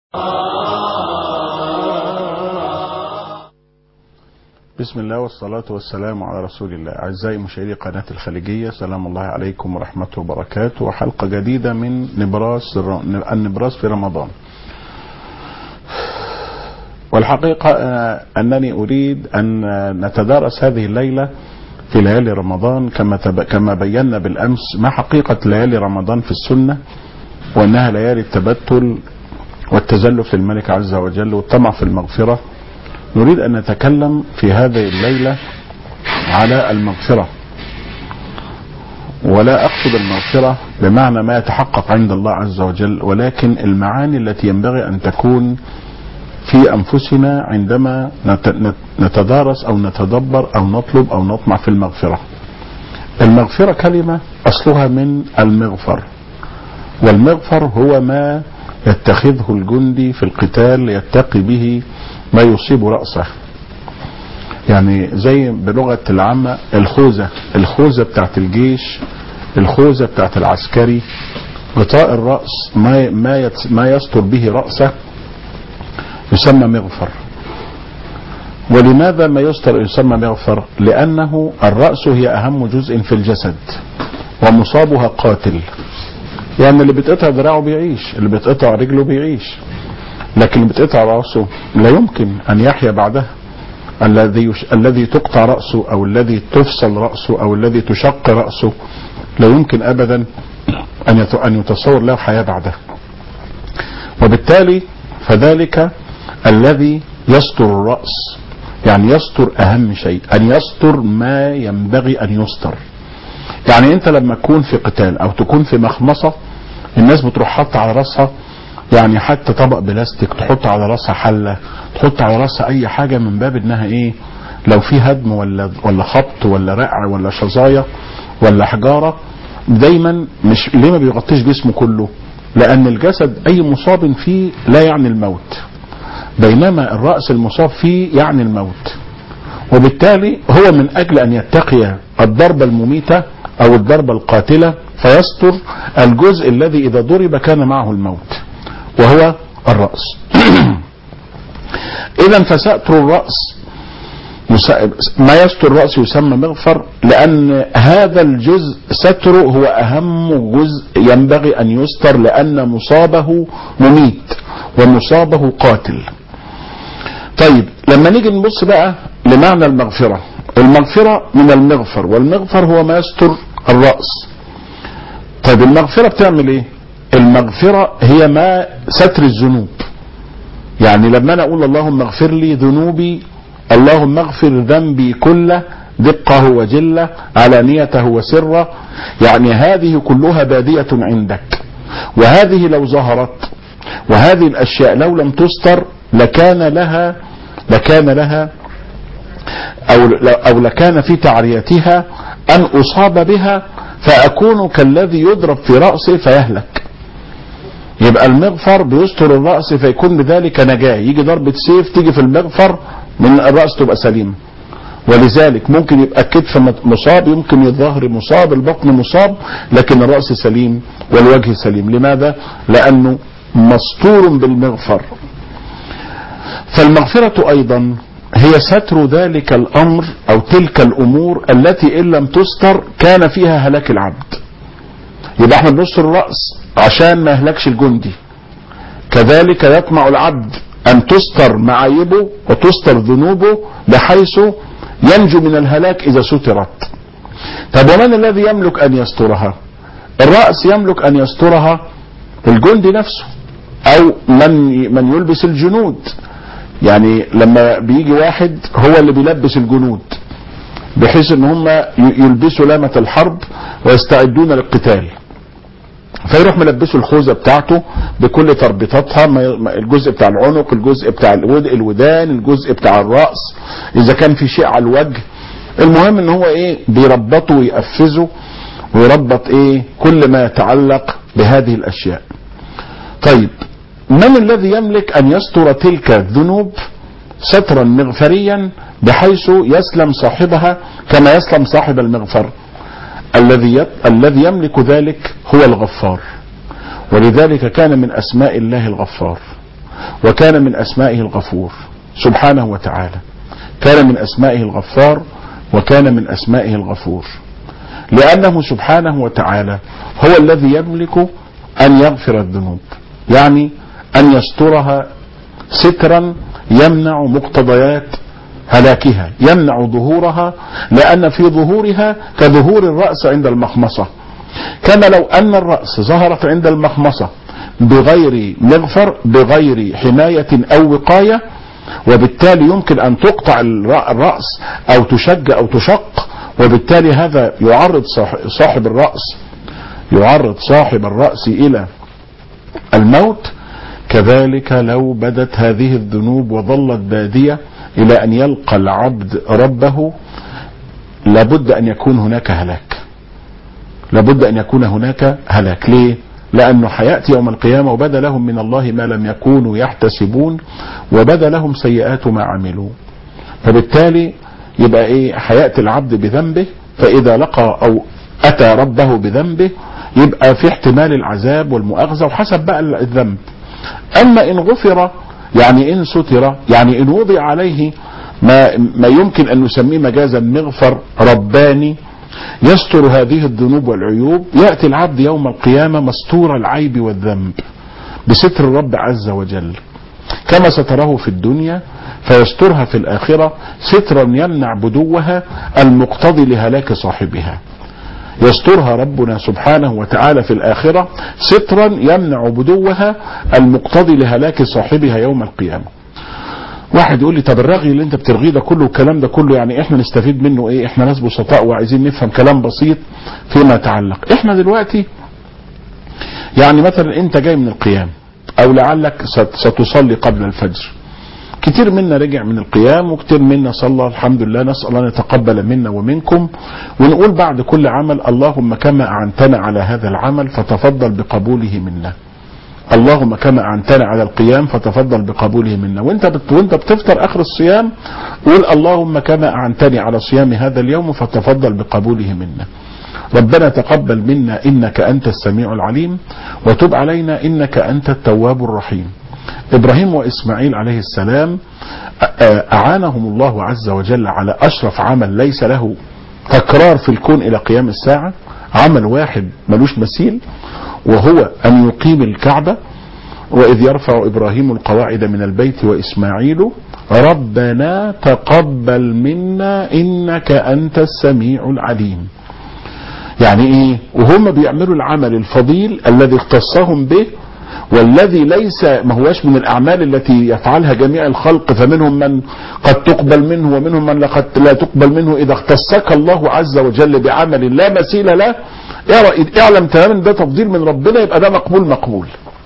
بسم الله والصلاة والسلام على رسول الله أعزائي مشاهدي قناة الخليجية سلام الله عليكم ورحمته وبركاته وحلقة جديدة من نبراس النبراس في رمضان والحقيقة أنني أريد أن نتدارس هذه الليلة في ليالي رمضان كما كما بينا بالأمس ما حقيقة ليالي رمضان في السنة وأنها ليالي التبتل والتزلف للملك عز وجل والطمع في المغفرة نريد أن نتكلم في هذه الليلة على المغفرة ولا أقصد المغفرة بمعنى ما يتحقق عند الله عز وجل ولكن المعاني التي ينبغي أن تكون في أنفسنا عندما نتدارس أو نتدبر أو نطلب أو نطمع في المغفرة المغفرة كلمة أصلها من المغفر والمغفر هو ما يتخذه الجندي في القتال يتقي به ما يصيب رأسه يعني زي بلغة العامة الخوذة الخوذة بتاعت الجيش الخوذة بتاعت العسكري غطاء الرأس ما ما ما يستر به رأسه يسمى مغفر ولماذا ما يستر يسمى مغفر لأنه الرأس هي أهم جزء في الجسد ومصابها قاتل يعني اللي بيتقطع دراعه بيعيش اللي بيتقطع رجله بيعيش لكن اللي بيتقطع رأسه لا يمكن أن يحيا بعدها الذي يش... الذي تقطع رأسه أو الذي تفصل رأسه أو الذي تشق رأسه لا يمكن أبدا أن يت... أن يتصور له حياة بعدها وبالتالي فذلك الذي يستر الرأس يعني يستر أهم شيء أن يستر ما ينبغي أن يستر يعني أنت لما تكون في قتال أو تكون في مخمصة الناس بتروح حاطة على رأسها يعني حتى طبق بلاستيك تحط على راسها حلة تحط على راسها اي حاجة من باب انها ايه لو في هدم ولا ولا خبط ولا رقع ولا شظايا ولا حجارة دايما مش ليه ما بيغطيش جسمه كله لان الجسد اي مصاب فيه لا يعني الموت بينما الرأس المصاب فيه يعني الموت وبالتالي هو من اجل ان يتقي الضربة المميتة او الضربة القاتلة فيستر الجزء الذي اذا ضرب كان معه الموت وهو الرأس إذا فستر الرأس ما يستر الرأس يسمى مغفر لأن هذا الجزء ستره هو أهم جزء ينبغي أن يستر لأن مصابه مميت ومصابه قاتل طيب لما نيجي نبص بقى لمعنى المغفرة المغفرة من المغفر والمغفر هو ما يستر الرأس طيب المغفرة بتعمل ايه المغفرة هي ما ستر الذنوب يعني لما انا اقول اللهم اغفر لي ذنوبي اللهم اغفر ذنبي كله دقه وجله علانيته وسره يعني هذه كلها بادية عندك وهذه لو ظهرت وهذه الاشياء لو لم تستر لكان لها لكان لها او او لكان في تعريتها ان اصاب بها فاكون كالذي يضرب في راسه فيهلك يبقى المغفر بيستر الرأس فيكون بذلك نجاة يجي ضربة سيف تيجي في المغفر من الرأس تبقى سليمة ولذلك ممكن يبقى الكتف مصاب يمكن الظهر مصاب البطن مصاب لكن الرأس سليم والوجه سليم لماذا لأنه مستور بالمغفر فالمغفرة أيضا هي ستر ذلك الأمر أو تلك الأمور التي إن لم تستر كان فيها هلاك العبد يبقى احنا بنستر الرأس عشان ما يهلكش الجندي كذلك يطمع العبد ان تستر معايبه وتستر ذنوبه بحيث ينجو من الهلاك اذا سترت طب ومن الذي يملك ان يسترها الرأس يملك ان يسترها الجندي نفسه او من من يلبس الجنود يعني لما بيجي واحد هو اللي بيلبس الجنود بحيث ان هم يلبسوا لامة الحرب ويستعدون للقتال فيروح ملبسه الخوذه بتاعته بكل تربيطاتها الجزء بتاع العنق الجزء بتاع الودان الجزء بتاع الراس اذا كان في شيء على الوجه المهم ان هو ايه بيربطه ويقفزه ويربط ايه كل ما يتعلق بهذه الاشياء طيب من الذي يملك ان يستر تلك الذنوب سترا مغفريا بحيث يسلم صاحبها كما يسلم صاحب المغفر الذي الذي يملك ذلك هو الغفار ولذلك كان من اسماء الله الغفار وكان من أسمائه الغفور سبحانه وتعالى كان من أسمائه الغفار وكان من أسمائه الغفور لأنه سبحانه وتعالى هو الذي يملك أن يغفر الذنوب يعني أن يسترها سترا يمنع مقتضيات هلاكها يمنع ظهورها لأن في ظهورها كظهور الرأس عند المخمصة كما لو أن الرأس ظهرت عند المخمصة بغير مغفر بغير حماية أو وقاية وبالتالي يمكن أن تقطع الرأس أو تشج أو تشق وبالتالي هذا يعرض صاحب الرأس يعرض صاحب الرأس إلى الموت كذلك لو بدت هذه الذنوب وظلت بادية إلى أن يلقى العبد ربه لابد أن يكون هناك هلاك لابد أن يكون هناك هلاك ليه لأنه حياتي يوم القيامة وبدا لهم من الله ما لم يكونوا يحتسبون وبدا لهم سيئات ما عملوا فبالتالي يبقى ايه حياة العبد بذنبه فإذا لقى أو أتى ربه بذنبه يبقى في احتمال العذاب والمؤاخذة وحسب بقى الذنب أما إن غفر يعني إن ستر يعني إن وضع عليه ما, ما يمكن أن نسميه مجازا مغفر رباني يستر هذه الذنوب والعيوب يأتي العبد يوم القيامة مستور العيب والذنب بستر الرب عز وجل كما ستره في الدنيا فيسترها في الآخرة سترا يمنع بدوها المقتضي لهلاك صاحبها يسترها ربنا سبحانه وتعالى في الآخرة سترا يمنع بدوها المقتضي لهلاك صاحبها يوم القيامة واحد يقول لي طب الرغي اللي انت بترغيه ده كله والكلام ده كله يعني احنا نستفيد منه ايه احنا ناس بسطاء وعايزين نفهم كلام بسيط فيما يتعلق احنا دلوقتي يعني مثلا انت جاي من القيام او لعلك ستصلي قبل الفجر كتير منا رجع من القيام وكتير منا صلى الحمد لله نسأل الله أن يتقبل منا ومنكم ونقول بعد كل عمل اللهم كما أعنتنا على هذا العمل فتفضل بقبوله منا اللهم كما أعنتنا على القيام فتفضل بقبوله منا وانت بت... وانت بتفطر آخر الصيام قول اللهم كما أعنتني على صيام هذا اليوم فتفضل بقبوله منا ربنا تقبل منا إنك أنت السميع العليم وتب علينا إنك أنت التواب الرحيم إبراهيم وإسماعيل عليه السلام أعانهم الله عز وجل على أشرف عمل ليس له تكرار في الكون إلى قيام الساعة عمل واحد ملوش مثيل وهو أن يقيم الكعبة وإذ يرفع إبراهيم القواعد من البيت وإسماعيل ربنا تقبل منا إنك أنت السميع العليم يعني إيه وهم بيعملوا العمل الفضيل الذي اختصهم به والذي ليس ما هوش من الأعمال التي يفعلها جميع الخلق فمنهم من قد تقبل منه ومنهم من قد لا تقبل منه إذا اختصك الله عز وجل بعمل لا مثيل له اعلم تماما ده تفضيل من ربنا يبقى ده مقبول مقبول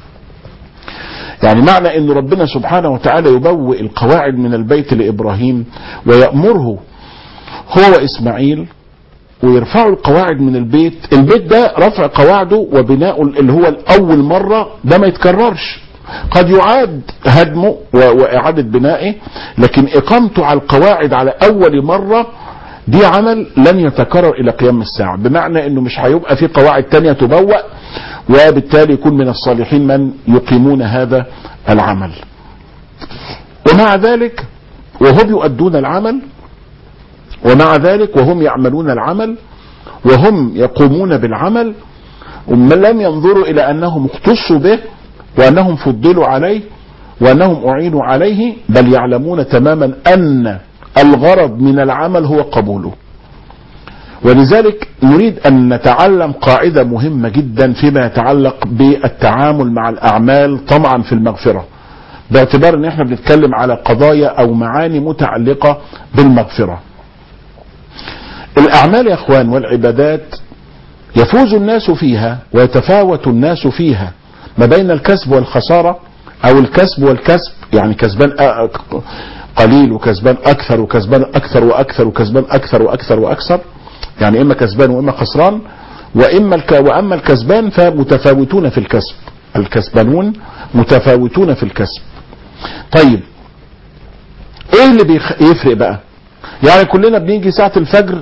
يعني معنى ان ربنا سبحانه وتعالى يبوئ القواعد من البيت لابراهيم ويأمره هو واسماعيل ويرفعوا القواعد من البيت البيت ده رفع قواعده وبناء اللي هو الاول مرة ده ما يتكررش قد يعاد هدمه واعادة بنائه لكن اقامته على القواعد على اول مرة دي عمل لن يتكرر الى قيام الساعة بمعنى انه مش هيبقى في قواعد تانية تبوأ وبالتالي يكون من الصالحين من يقيمون هذا العمل ومع ذلك وهم يؤدون العمل ومع ذلك وهم يعملون العمل وهم يقومون بالعمل لم ينظروا الى انهم اختصوا به وانهم فضلوا عليه وانهم اعينوا عليه بل يعلمون تماما ان الغرض من العمل هو قبوله ولذلك نريد ان نتعلم قاعده مهمه جدا فيما يتعلق بالتعامل مع الاعمال طمعا في المغفره باعتبار ان احنا بنتكلم على قضايا او معاني متعلقه بالمغفره الاعمال يا اخوان والعبادات يفوز الناس فيها ويتفاوت الناس فيها ما بين الكسب والخساره او الكسب والكسب يعني كسبان قليل وكسبان اكثر وكسبان اكثر واكثر وكسبان اكثر واكثر واكثر يعني اما كسبان واما خسران واما الك... واما الكسبان فمتفاوتون في الكسب الكسبانون متفاوتون في الكسب طيب ايه اللي بيفرق بقى يعني كلنا بنيجي ساعة الفجر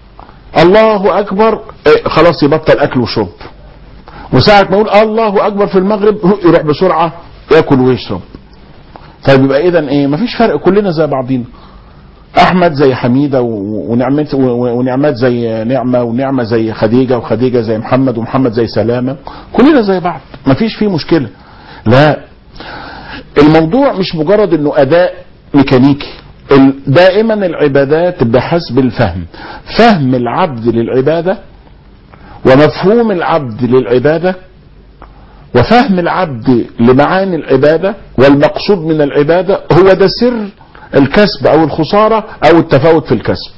الله اكبر إيه خلاص يبطل اكل وشرب وساعة ما يقول الله اكبر في المغرب يروح بسرعة ياكل ويشرب طيب يبقى اذا ايه مفيش فرق كلنا زي بعضينا احمد زي حميده و- ونعمت و- ونعمات زي نعمه ونعمه زي خديجه وخديجه زي محمد ومحمد زي سلامه كلنا زي بعض مفيش فيه مشكله لا الموضوع مش مجرد انه اداء ميكانيكي ال- دائما العبادات بحسب الفهم فهم العبد للعباده ومفهوم العبد للعباده وفهم العبد لمعاني العباده والمقصود من العباده هو ده سر الكسب او الخساره او التفاوت في الكسب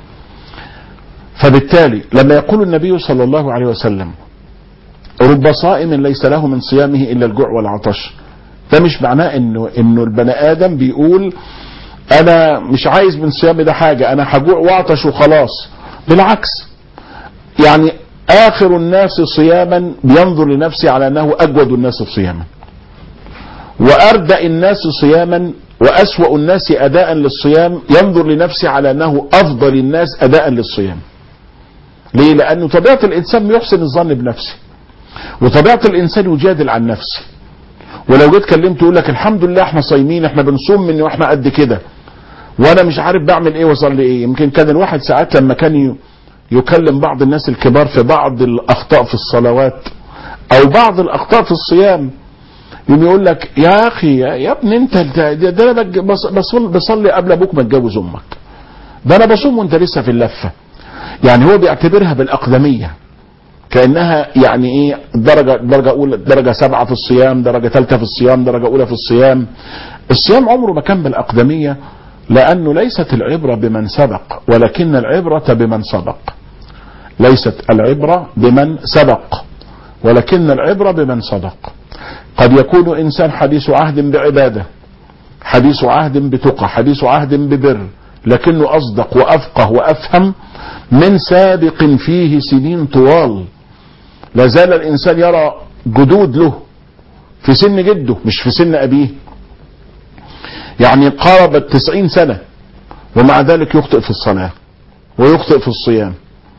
فبالتالي لما يقول النبي صلى الله عليه وسلم رب صائم ليس له من صيامه الا الجوع والعطش ده مش معناه انه انه البني ادم بيقول انا مش عايز من صيامي ده حاجه انا هجوع واعطش وخلاص بالعكس يعني اخر الناس صياما بينظر لنفسه على انه اجود الناس صياما واردأ الناس صياما واسوأ الناس اداء للصيام ينظر لنفسه على انه افضل الناس اداء للصيام ليه لانه طبيعه الانسان يحسن الظن بنفسه وطبيعه الانسان يجادل عن نفسه ولو جيت كلمته يقول لك الحمد لله احنا صايمين احنا بنصوم من واحنا قد كده وانا مش عارف بعمل ايه واصلي ايه يمكن كان الواحد ساعات لما كان ي- يكلم بعض الناس الكبار في بعض الاخطاء في الصلوات او بعض الاخطاء في الصيام يقوم يقول لك يا اخي يا, يا ابني انت ده, ده انا بج- بص- بصل- بصلي قبل ابوك ما اتجوز امك ده انا بصوم وانت لسه في اللفه يعني هو بيعتبرها بالاقدميه كانها يعني ايه درجه درجه اولى درجه سبعه في الصيام درجه ثالثه في الصيام درجه اولى في الصيام الصيام عمره ما كان بالاقدميه لانه ليست العبره بمن سبق ولكن العبره بمن سبق ليست العبره بمن سبق ولكن العبره بمن سبق قد يكون انسان حديث عهد بعباده حديث عهد بتقى حديث عهد ببر لكنه اصدق وافقه وافهم من سابق فيه سنين طوال لا زال الانسان يرى جدود له في سن جده مش في سن ابيه يعني قارب التسعين سنة ومع ذلك يخطئ في الصلاة ويخطئ في الصيام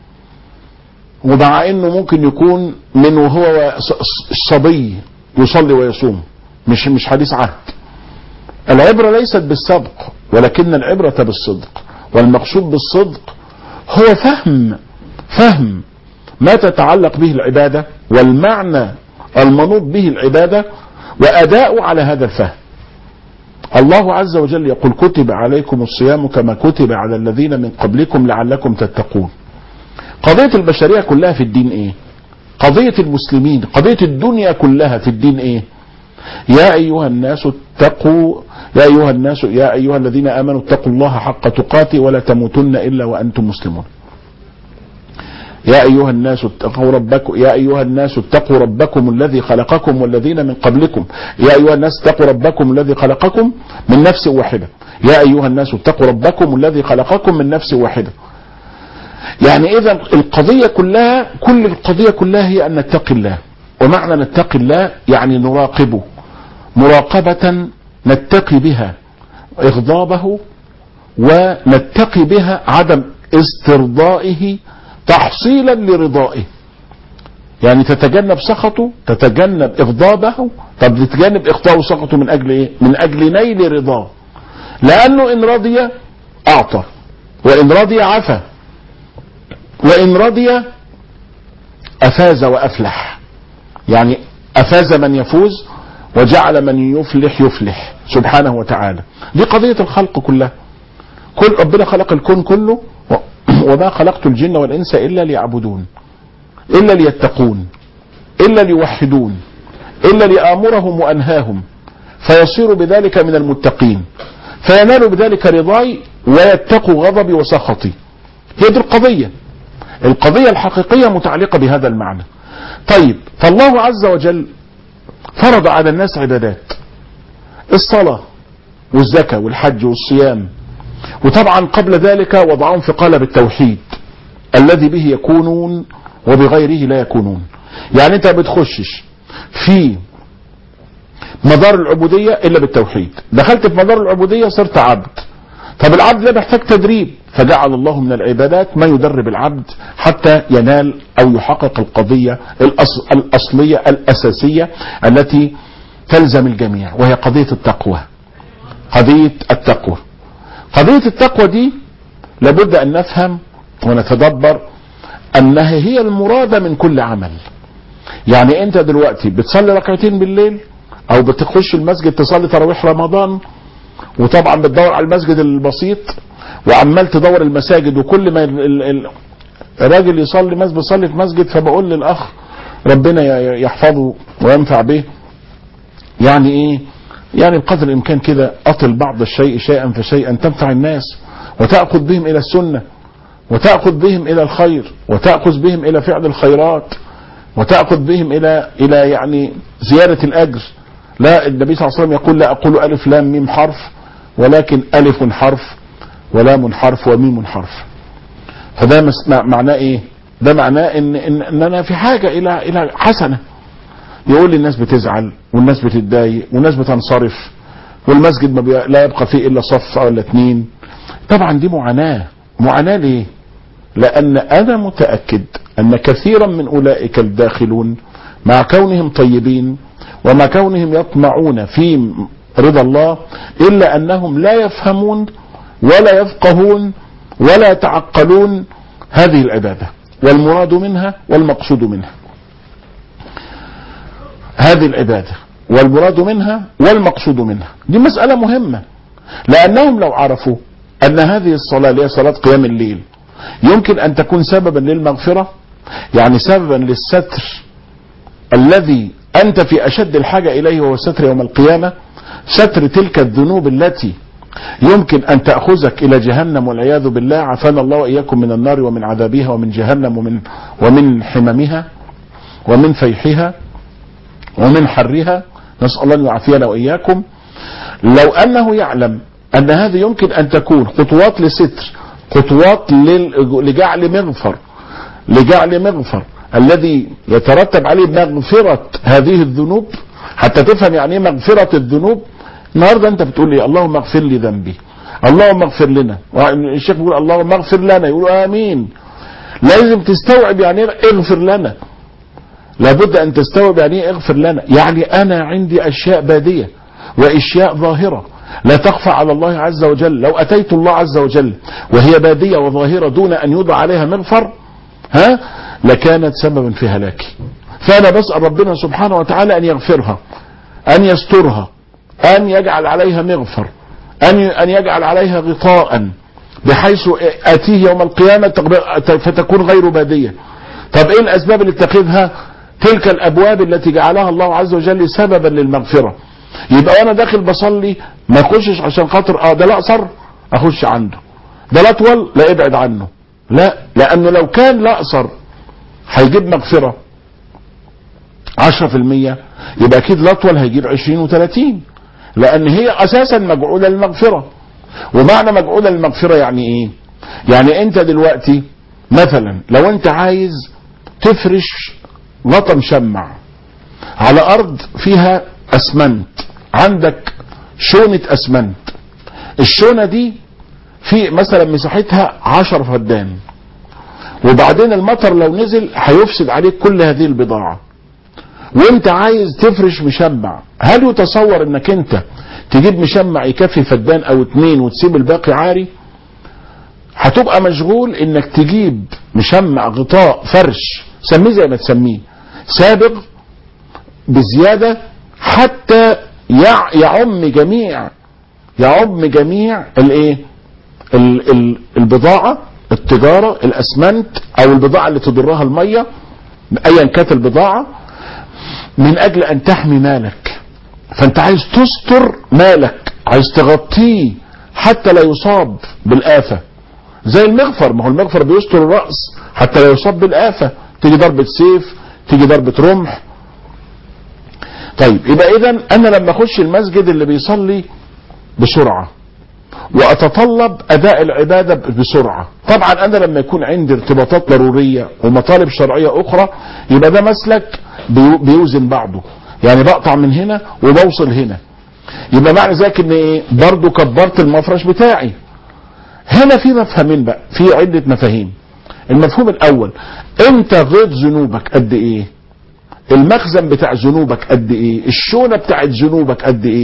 ومع انه ممكن يكون من وهو صبي يصلي ويصوم مش مش حديث عهد العبرة ليست بالسبق ولكن العبرة بالصدق والمقصود بالصدق هو فهم فهم ما تتعلق به العبادة والمعنى المنوط به العبادة وأداء على هذا الفهم الله عز وجل يقول كتب عليكم الصيام كما كتب على الذين من قبلكم لعلكم تتقون قضية البشرية كلها في الدين ايه قضية المسلمين قضية الدنيا كلها في الدين ايه يا ايها الناس اتقوا يا ايها الناس يا ايها الذين امنوا اتقوا الله حق تقاته ولا تموتن الا وانتم مسلمون يا ايها الناس اتقوا ربكم يا ايها الناس اتقوا ربكم الذي خلقكم والذين من قبلكم يا ايها الناس اتقوا ربكم الذي خلقكم من نفس واحده يا ايها الناس اتقوا ربكم الذي خلقكم من نفس واحده يعني اذا القضيه كلها كل القضيه كلها هي ان نتقي الله ومعنى نتقي الله يعني نراقبه مراقبه نتقي بها اغضابه ونتقي بها عدم استرضائه تحصيلا لرضائه يعني تتجنب سخطه تتجنب اغضابه طب تتجنب اخطاءه وسخطه من اجل ايه من اجل نيل رضاه لانه ان رضي اعطى وان رضي عفى وان رضي افاز وافلح يعني افاز من يفوز وجعل من يفلح يفلح سبحانه وتعالى دي قضية الخلق كلها كل ربنا خلق الكون كله وما خلقت الجن والإنس إلا ليعبدون إلا ليتقون إلا ليوحدون إلا لآمرهم وأنهاهم فيصير بذلك من المتقين فينال بذلك رضاي ويتقوا غضبي وسخطي هي دي القضية القضية الحقيقية متعلقة بهذا المعنى طيب فالله عز وجل فرض على الناس عبادات الصلاة والزكاة والحج والصيام وطبعا قبل ذلك وضعهم في قالب التوحيد الذي به يكونون وبغيره لا يكونون يعني انت بتخشش في مدار العبودية الا بالتوحيد دخلت في مدار العبودية صرت عبد طب العبد ده محتاج تدريب فجعل الله من العبادات ما يدرب العبد حتى ينال او يحقق القضية الأص... الاصلية الاساسية التي تلزم الجميع وهي قضية التقوى قضية التقوى قضية التقوى دي لابد أن نفهم ونتدبر أنها هي المرادة من كل عمل يعني أنت دلوقتي بتصلي ركعتين بالليل أو بتخش المسجد تصلي تراويح رمضان وطبعا بتدور على المسجد البسيط وعمال تدور المساجد وكل ما ال- ال- الراجل يصلي مسجد بيصلي في مسجد فبقول للأخ ربنا ي- يحفظه وينفع به يعني ايه يعني بقدر الامكان كده اطل بعض الشيء شيئا فشيئا تنفع الناس وتاخذ بهم الى السنه وتاخذ بهم الى الخير وتاخذ بهم الى فعل الخيرات وتاخذ بهم الى الى يعني زياده الاجر لا النبي صلى الله عليه وسلم يقول لا اقول الف لام ميم حرف ولكن الف حرف ولام حرف وميم حرف فده مس- مع- معناه ايه ده معناه ان ان, إن انا في حاجه الى الى حسنه يقول لي الناس بتزعل والناس بتتضايق والناس بتنصرف والمسجد ما بي... لا يبقى فيه الا صف ولا اتنين طبعا دي معاناه معاناه ليه لان انا متاكد ان كثيرا من اولئك الداخلون مع كونهم طيبين ومع كونهم يطمعون في رضا الله الا انهم لا يفهمون ولا يفقهون ولا يتعقلون هذه العباده والمراد منها والمقصود منها هذه العبادة والمراد منها والمقصود منها دي مسألة مهمة لأنهم لو عرفوا أن هذه الصلاة اللي هي صلاة قيام الليل يمكن أن تكون سببا للمغفرة يعني سببا للستر الذي أنت في أشد الحاجة إليه وهو ستر يوم القيامة ستر تلك الذنوب التي يمكن أن تأخذك إلى جهنم والعياذ بالله عافانا الله وإياكم من النار ومن عذابها ومن جهنم ومن ومن حممها ومن فيحها ومن حرها نسأل الله أن يعافينا وإياكم لو أنه يعلم أن هذه يمكن أن تكون خطوات لستر خطوات لل- لجعل مغفر لجعل مغفر الذي يترتب عليه مغفرة هذه الذنوب حتى تفهم يعني ايه مغفرة الذنوب النهارده انت بتقول لي اللهم اغفر لي ذنبي اللهم اغفر لنا الشيخ بيقول اللهم اغفر لنا يقول امين لازم تستوعب يعني ايه اغفر لنا لابد ان تستوعب يعني ايه اغفر لنا يعني انا عندي اشياء باديه واشياء ظاهره لا تخفى على الله عز وجل لو اتيت الله عز وجل وهي باديه وظاهره دون ان يوضع عليها مغفر ها لكانت سببا في هلاكي فانا بسال ربنا سبحانه وتعالى ان يغفرها ان يسترها ان يجعل عليها مغفر ان ان يجعل عليها غطاء بحيث اتيه يوم القيامه فتكون غير باديه طب ايه الاسباب اللي اتخذها تلك الابواب التي جعلها الله عز وجل سببا للمغفره يبقى وانا داخل بصلي ما اخشش عشان خاطر اه ده لا اقصر اخش عنده ده لا اطول لا ابعد عنه لا لانه لو كان لا اقصر هيجيب مغفره 10% يبقى اكيد لا اطول هيجيب 20 و30 لان هي اساسا مجعوله للمغفره ومعنى مجعوله للمغفره يعني ايه يعني انت دلوقتي مثلا لو انت عايز تفرش غطا مشمع على ارض فيها اسمنت عندك شونة اسمنت الشونة دي في مثلا مساحتها عشر فدان وبعدين المطر لو نزل هيفسد عليك كل هذه البضاعة وانت عايز تفرش مشمع هل يتصور انك انت تجيب مشمع يكفي فدان او اتنين وتسيب الباقي عاري هتبقى مشغول انك تجيب مشمع غطاء فرش سميه زي ما تسميه سابغ بزيادة حتى يع- يعم جميع يعم جميع الايه ال- ال- البضاعة التجارة الاسمنت او البضاعة اللي تضرها المية ايا كانت البضاعة من اجل ان تحمي مالك فانت عايز تستر مالك عايز تغطيه حتى لا يصاب بالآفة زي المغفر ما هو المغفر بيستر الرأس حتى لا يصاب بالآفة تيجي ضربة سيف تيجي ضربة رمح طيب يبقى اذا انا لما اخش المسجد اللي بيصلي بسرعة واتطلب اداء العبادة بسرعة طبعا انا لما يكون عندي ارتباطات ضرورية ومطالب شرعية اخرى يبقى ده مسلك بيو- بيوزن بعضه يعني بقطع من هنا وبوصل هنا يبقى معنى ذلك ان ايه برضه كبرت المفرش بتاعي هنا في مفهمين بقى في عدة مفاهيم المفهوم الاول انت غيط ذنوبك قد ايه المخزن بتاع ذنوبك قد ايه الشونة بتاعت ذنوبك قد ايه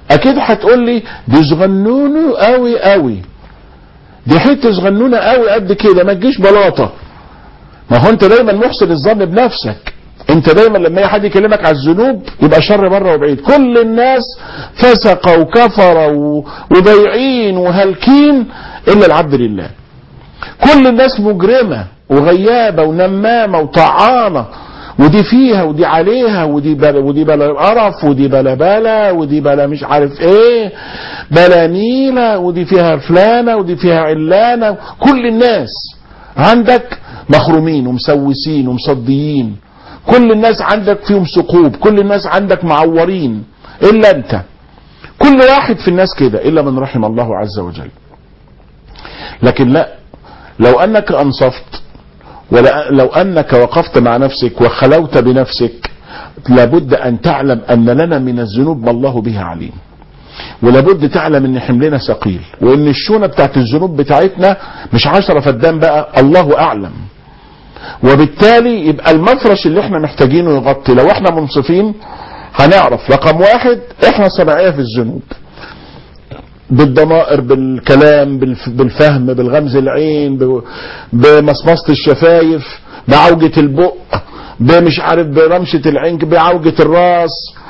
اكيد هتقول لي دي صغنونه قوي قوي دي حته صغنونه قوي قد كده ما تجيش بلاطه ما هو انت دايما محسن الظن بنفسك انت دايما لما اي حد يكلمك على الذنوب يبقى شر بره وبعيد كل الناس فسق وكفر وضيعين وهالكين الا العبد لله كل الناس مجرمه وغيابه ونمامه وطعانه ودي فيها ودي عليها ودي بلا ودي بلا قرف ودي بلا بلا ودي بلا مش عارف ايه بلا نيله ودي فيها فلانه ودي فيها علانه كل الناس عندك مخرومين ومسوسين ومصديين كل الناس عندك فيهم ثقوب كل الناس عندك معورين الا انت كل واحد في الناس كده الا من رحم الله عز وجل لكن لا لو انك انصفت ولو انك وقفت مع نفسك وخلوت بنفسك لابد ان تعلم ان لنا من الذنوب ما الله به عليم ولابد تعلم ان حملنا ثقيل وان الشونه بتاعت الذنوب بتاعتنا مش عشرة فدان بقى الله اعلم وبالتالي يبقى المفرش اللي احنا محتاجينه يغطي لو احنا منصفين هنعرف رقم واحد احنا صناعيه في الذنوب بالضمائر بالكلام بالفهم بالغمز العين بمصمصة الشفايف بعوجة البق بمش عارف برمشة العين بعوجة الراس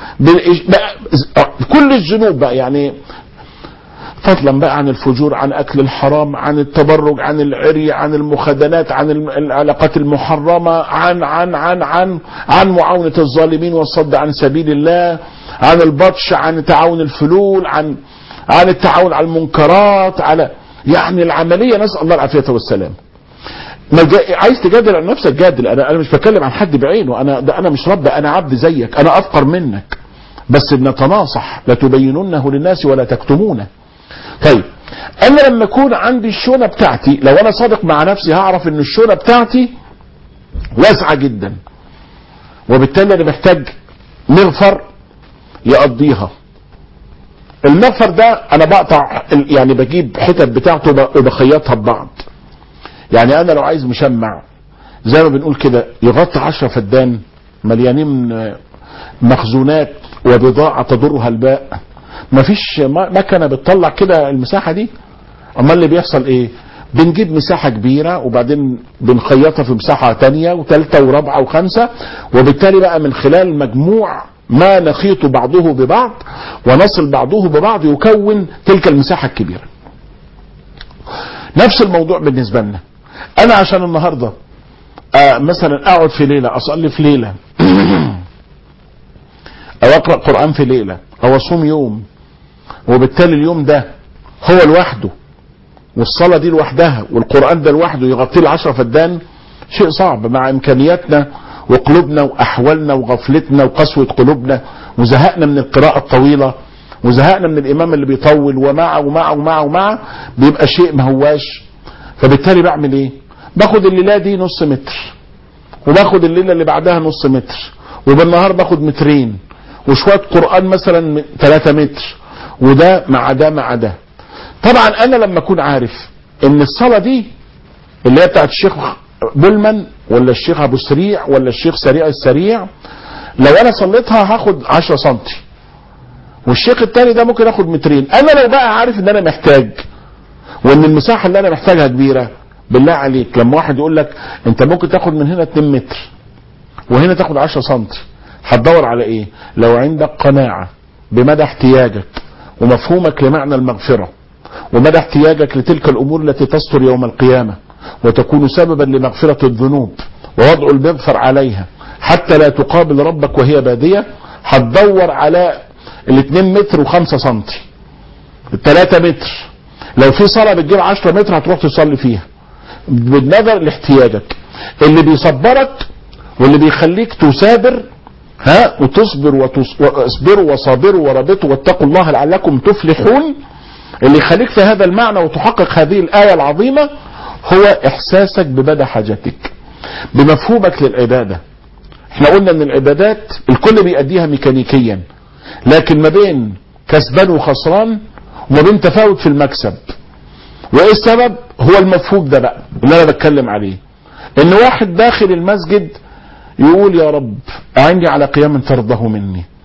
كل الذنوب بقى يعني فضلا بقى عن الفجور عن اكل الحرام عن التبرج عن العري عن المخادنات عن العلاقات المحرمه عن عن عن عن عن معاونه الظالمين والصد عن سبيل الله عن البطش عن تعاون الفلول عن عن التعاون على المنكرات على يعني العمليه نسال الله العافيه والسلام عايز تجادل عن نفسك جادل انا انا مش بتكلم عن حد بعينه انا ده انا مش رب انا عبد زيك انا افقر منك بس بنتناصح لتبيننه للناس ولا تكتمونه طيب انا لما اكون عندي الشونه بتاعتي لو انا صادق مع نفسي هعرف ان الشونه بتاعتي واسعه جدا وبالتالي انا محتاج مغفر يقضيها المغفر ده انا بقطع يعني بجيب حتت بتاعته وبخيطها ببعض يعني انا لو عايز مشمع زي ما بنقول كده يغطي عشرة فدان مليانين مخزونات وبضاعة تضرها الباء مفيش مكنه بتطلع كده المساحه دي امال اللي بيحصل ايه بنجيب مساحه كبيره وبعدين بنخيطها في مساحه تانية وثالثه ورابعه وخمسه وبالتالي بقى من خلال مجموع ما نخيط بعضه ببعض ونصل بعضه ببعض يكون تلك المساحه الكبيره نفس الموضوع بالنسبه لنا انا عشان النهارده آه مثلا اقعد في ليله اصلي في ليله او اقرا قران في ليله او اصوم يوم وبالتالي اليوم ده هو لوحده والصلاة دي لوحدها والقرآن ده لوحده يغطي العشرة فدان شيء صعب مع إمكانياتنا وقلوبنا وأحوالنا وغفلتنا وقسوة قلوبنا وزهقنا من القراءة الطويلة وزهقنا من الإمام اللي بيطول ومع ومع ومع ومع بيبقى شيء ما هواش فبالتالي بعمل إيه؟ باخد الليلة دي نص متر وباخد الليلة اللي بعدها نص متر وبالنهار باخد مترين وشوية قرآن مثلا 3 متر وده مع ده مع ده طبعا انا لما اكون عارف ان الصلاه دي اللي هي بتاعت الشيخ بولمان ولا الشيخ ابو سريع ولا الشيخ سريع السريع لو انا صليتها هاخد 10 سم والشيخ التاني ده ممكن اخد مترين انا لو بقى عارف ان انا محتاج وان المساحه اللي انا محتاجها كبيره بالله عليك لما واحد يقول لك انت ممكن تاخد من هنا 2 متر وهنا تاخد 10 سم هتدور على ايه لو عندك قناعه بمدى احتياجك ومفهومك لمعنى المغفره ومدى احتياجك لتلك الامور التي تستر يوم القيامه وتكون سببا لمغفره الذنوب ووضع المغفر عليها حتى لا تقابل ربك وهي باديه هتدور على الاثنين متر وخمسة سنتي الثلاثة متر لو في صلاة بتجيب 10 متر هتروح تصلي فيها بالنظر لاحتياجك اللي بيصبرك واللي بيخليك تثابر ها وتصبر واصبروا وصابروا ورابطوا واتقوا الله لعلكم تفلحون اللي يخليك في هذا المعنى وتحقق هذه الآية العظيمة هو إحساسك بمدى حاجتك بمفهومك للعبادة احنا قلنا ان العبادات الكل بيأديها ميكانيكيا لكن ما بين كسبان وخسران وما بين تفاوت في المكسب وايه السبب هو المفهوم ده بقى اللي انا بتكلم عليه ان واحد داخل المسجد يقول يا رب اعني على قيام ترضه مني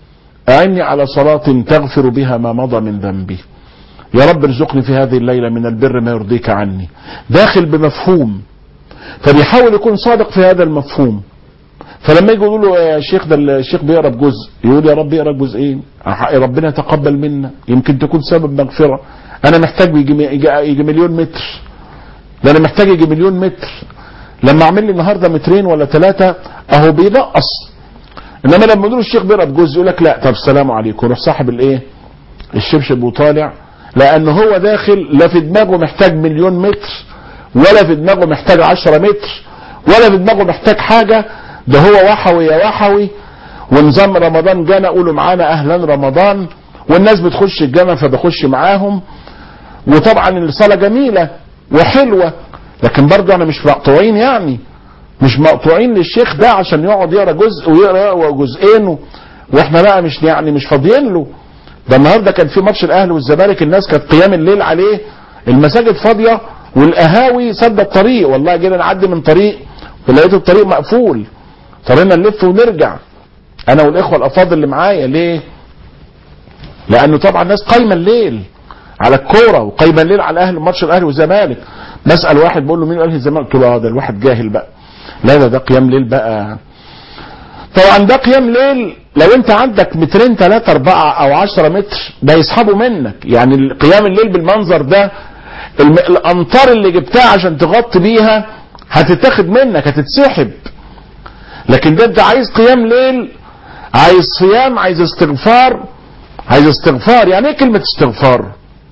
أعني على صلاة تغفر بها ما مضى من ذنبي يا رب ارزقني في هذه الليلة من البر ما يرضيك عني داخل بمفهوم فبيحاول يكون صادق في هذا المفهوم فلما يجي يقولوا له يا شيخ ده الشيخ بيقرا بجزء يقول يا رب يقرا بجزئين ربنا يتقبل منا يمكن تكون سبب مغفره انا محتاج يجي, يجي, يجي مليون متر ده انا محتاج يجي مليون متر لما اعمل لي النهارده مترين ولا ثلاثه اهو بينقص انما لما يقولوا الشيخ بيقرا بجزء يقول لك لا طب السلام عليكم روح صاحب الايه الشبشب وطالع لان هو داخل لا في دماغه محتاج مليون متر ولا في دماغه محتاج عشرة متر ولا في دماغه محتاج حاجة ده هو وحوي يا وحوي ونظام رمضان جانا قولوا معانا اهلا رمضان والناس بتخش الجامع فبخش معاهم وطبعا الصلاة جميلة وحلوة لكن برضه انا مش مقطوعين يعني مش مقطوعين للشيخ ده عشان يقعد يقرا جزء ويقرا جزئين واحنا بقى مش يعني مش فاضيين له ده النهارده كان في ماتش الاهلي والزمالك الناس كانت قيام الليل عليه المساجد فاضيه والقهاوي سد الطريق والله جينا نعدي من طريق ولقيت الطريق مقفول اضطرينا نلف ونرجع انا والاخوه الافاضل اللي معايا ليه؟ لانه طبعا الناس قايمه الليل على الكوره وقايمه الليل على اهل ماتش الاهلي والزمالك بسال واحد بقول له مين اهلي الزمالك؟ قلت له اه ده الواحد جاهل بقى لا ده ده قيام ليل بقى طبعا ده قيام ليل لو انت عندك مترين ثلاثة أربعة أو عشرة متر ده يسحبوا منك يعني قيام الليل بالمنظر ده الأمطار اللي جبتها عشان تغطي بيها هتتاخد منك هتتسحب لكن ده انت عايز قيام ليل عايز صيام عايز استغفار عايز استغفار يعني ايه كلمة استغفار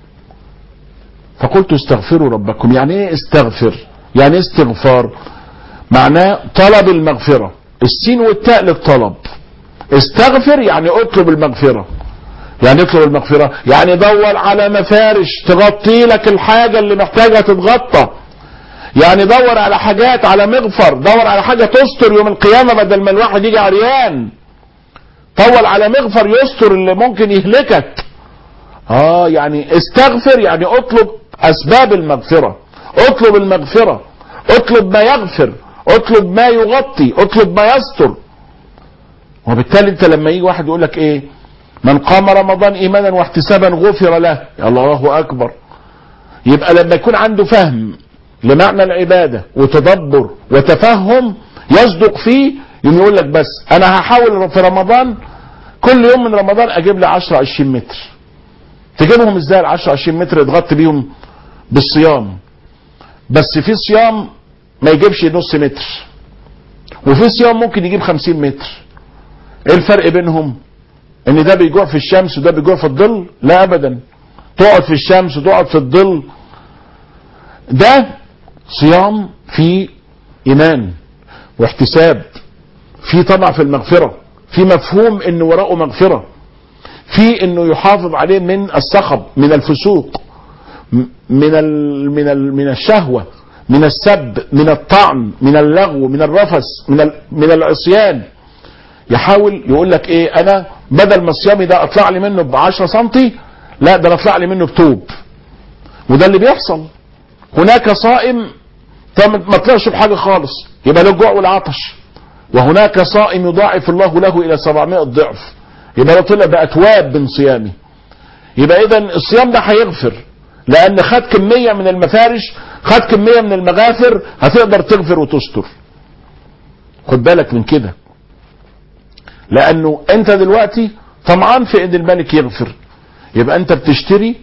فقلت استغفروا ربكم يعني ايه استغفر يعني ايه استغفار معناه طلب المغفرة السين والتاء للطلب استغفر يعني اطلب المغفرة يعني اطلب المغفرة يعني دور على مفارش تغطي لك الحاجة اللي محتاجة تتغطى يعني دور على حاجات على مغفر دور على حاجة تستر يوم القيامة بدل ما الواحد يجي عريان دور على مغفر يستر اللي ممكن يهلكك اه يعني استغفر يعني اطلب اسباب المغفرة اطلب المغفرة اطلب ما يغفر اطلب ما يغطي اطلب ما يستر وبالتالي انت لما يجي واحد يقول لك ايه من قام رمضان ايمانا واحتسابا غفر له يا الله اكبر يبقى لما يكون عنده فهم لمعنى العبادة وتدبر وتفهم يصدق فيه يوم يقول لك بس انا هحاول في رمضان كل يوم من رمضان اجيب لي 10 20 متر تجيبهم ازاي ال 10 20 متر تغطي بيهم بالصيام بس في صيام ما يجيبش نص متر وفي صيام ممكن يجيب 50 متر ايه الفرق بينهم ان ده بيجوع في الشمس وده بيجوع في الظل لا ابدا تقعد في الشمس وتقعد في الظل ده صيام في ايمان واحتساب في طمع في المغفرة في مفهوم ان وراءه مغفرة في انه يحافظ عليه من الصخب من الفسوق من ال من ال من الشهوة من السب من الطعن من اللغو من الرفث من ال من العصيان يحاول يقول لك ايه انا بدل ما صيامي ده اطلع لي منه ب 10 سم لا ده انا اطلع لي منه بتوب وده اللي بيحصل هناك صائم ما طلعش بحاجه خالص يبقى له الجوع والعطش وهناك صائم يضاعف الله له الى 700 ضعف يبقى لو طلع باتواب من صيامه يبقى اذا الصيام ده هيغفر لان خد كميه من المفارش خد كميه من المغافر هتقدر تغفر وتستر خد بالك من كده لانه انت دلوقتي طمعان في ان الملك يغفر يبقى انت بتشتري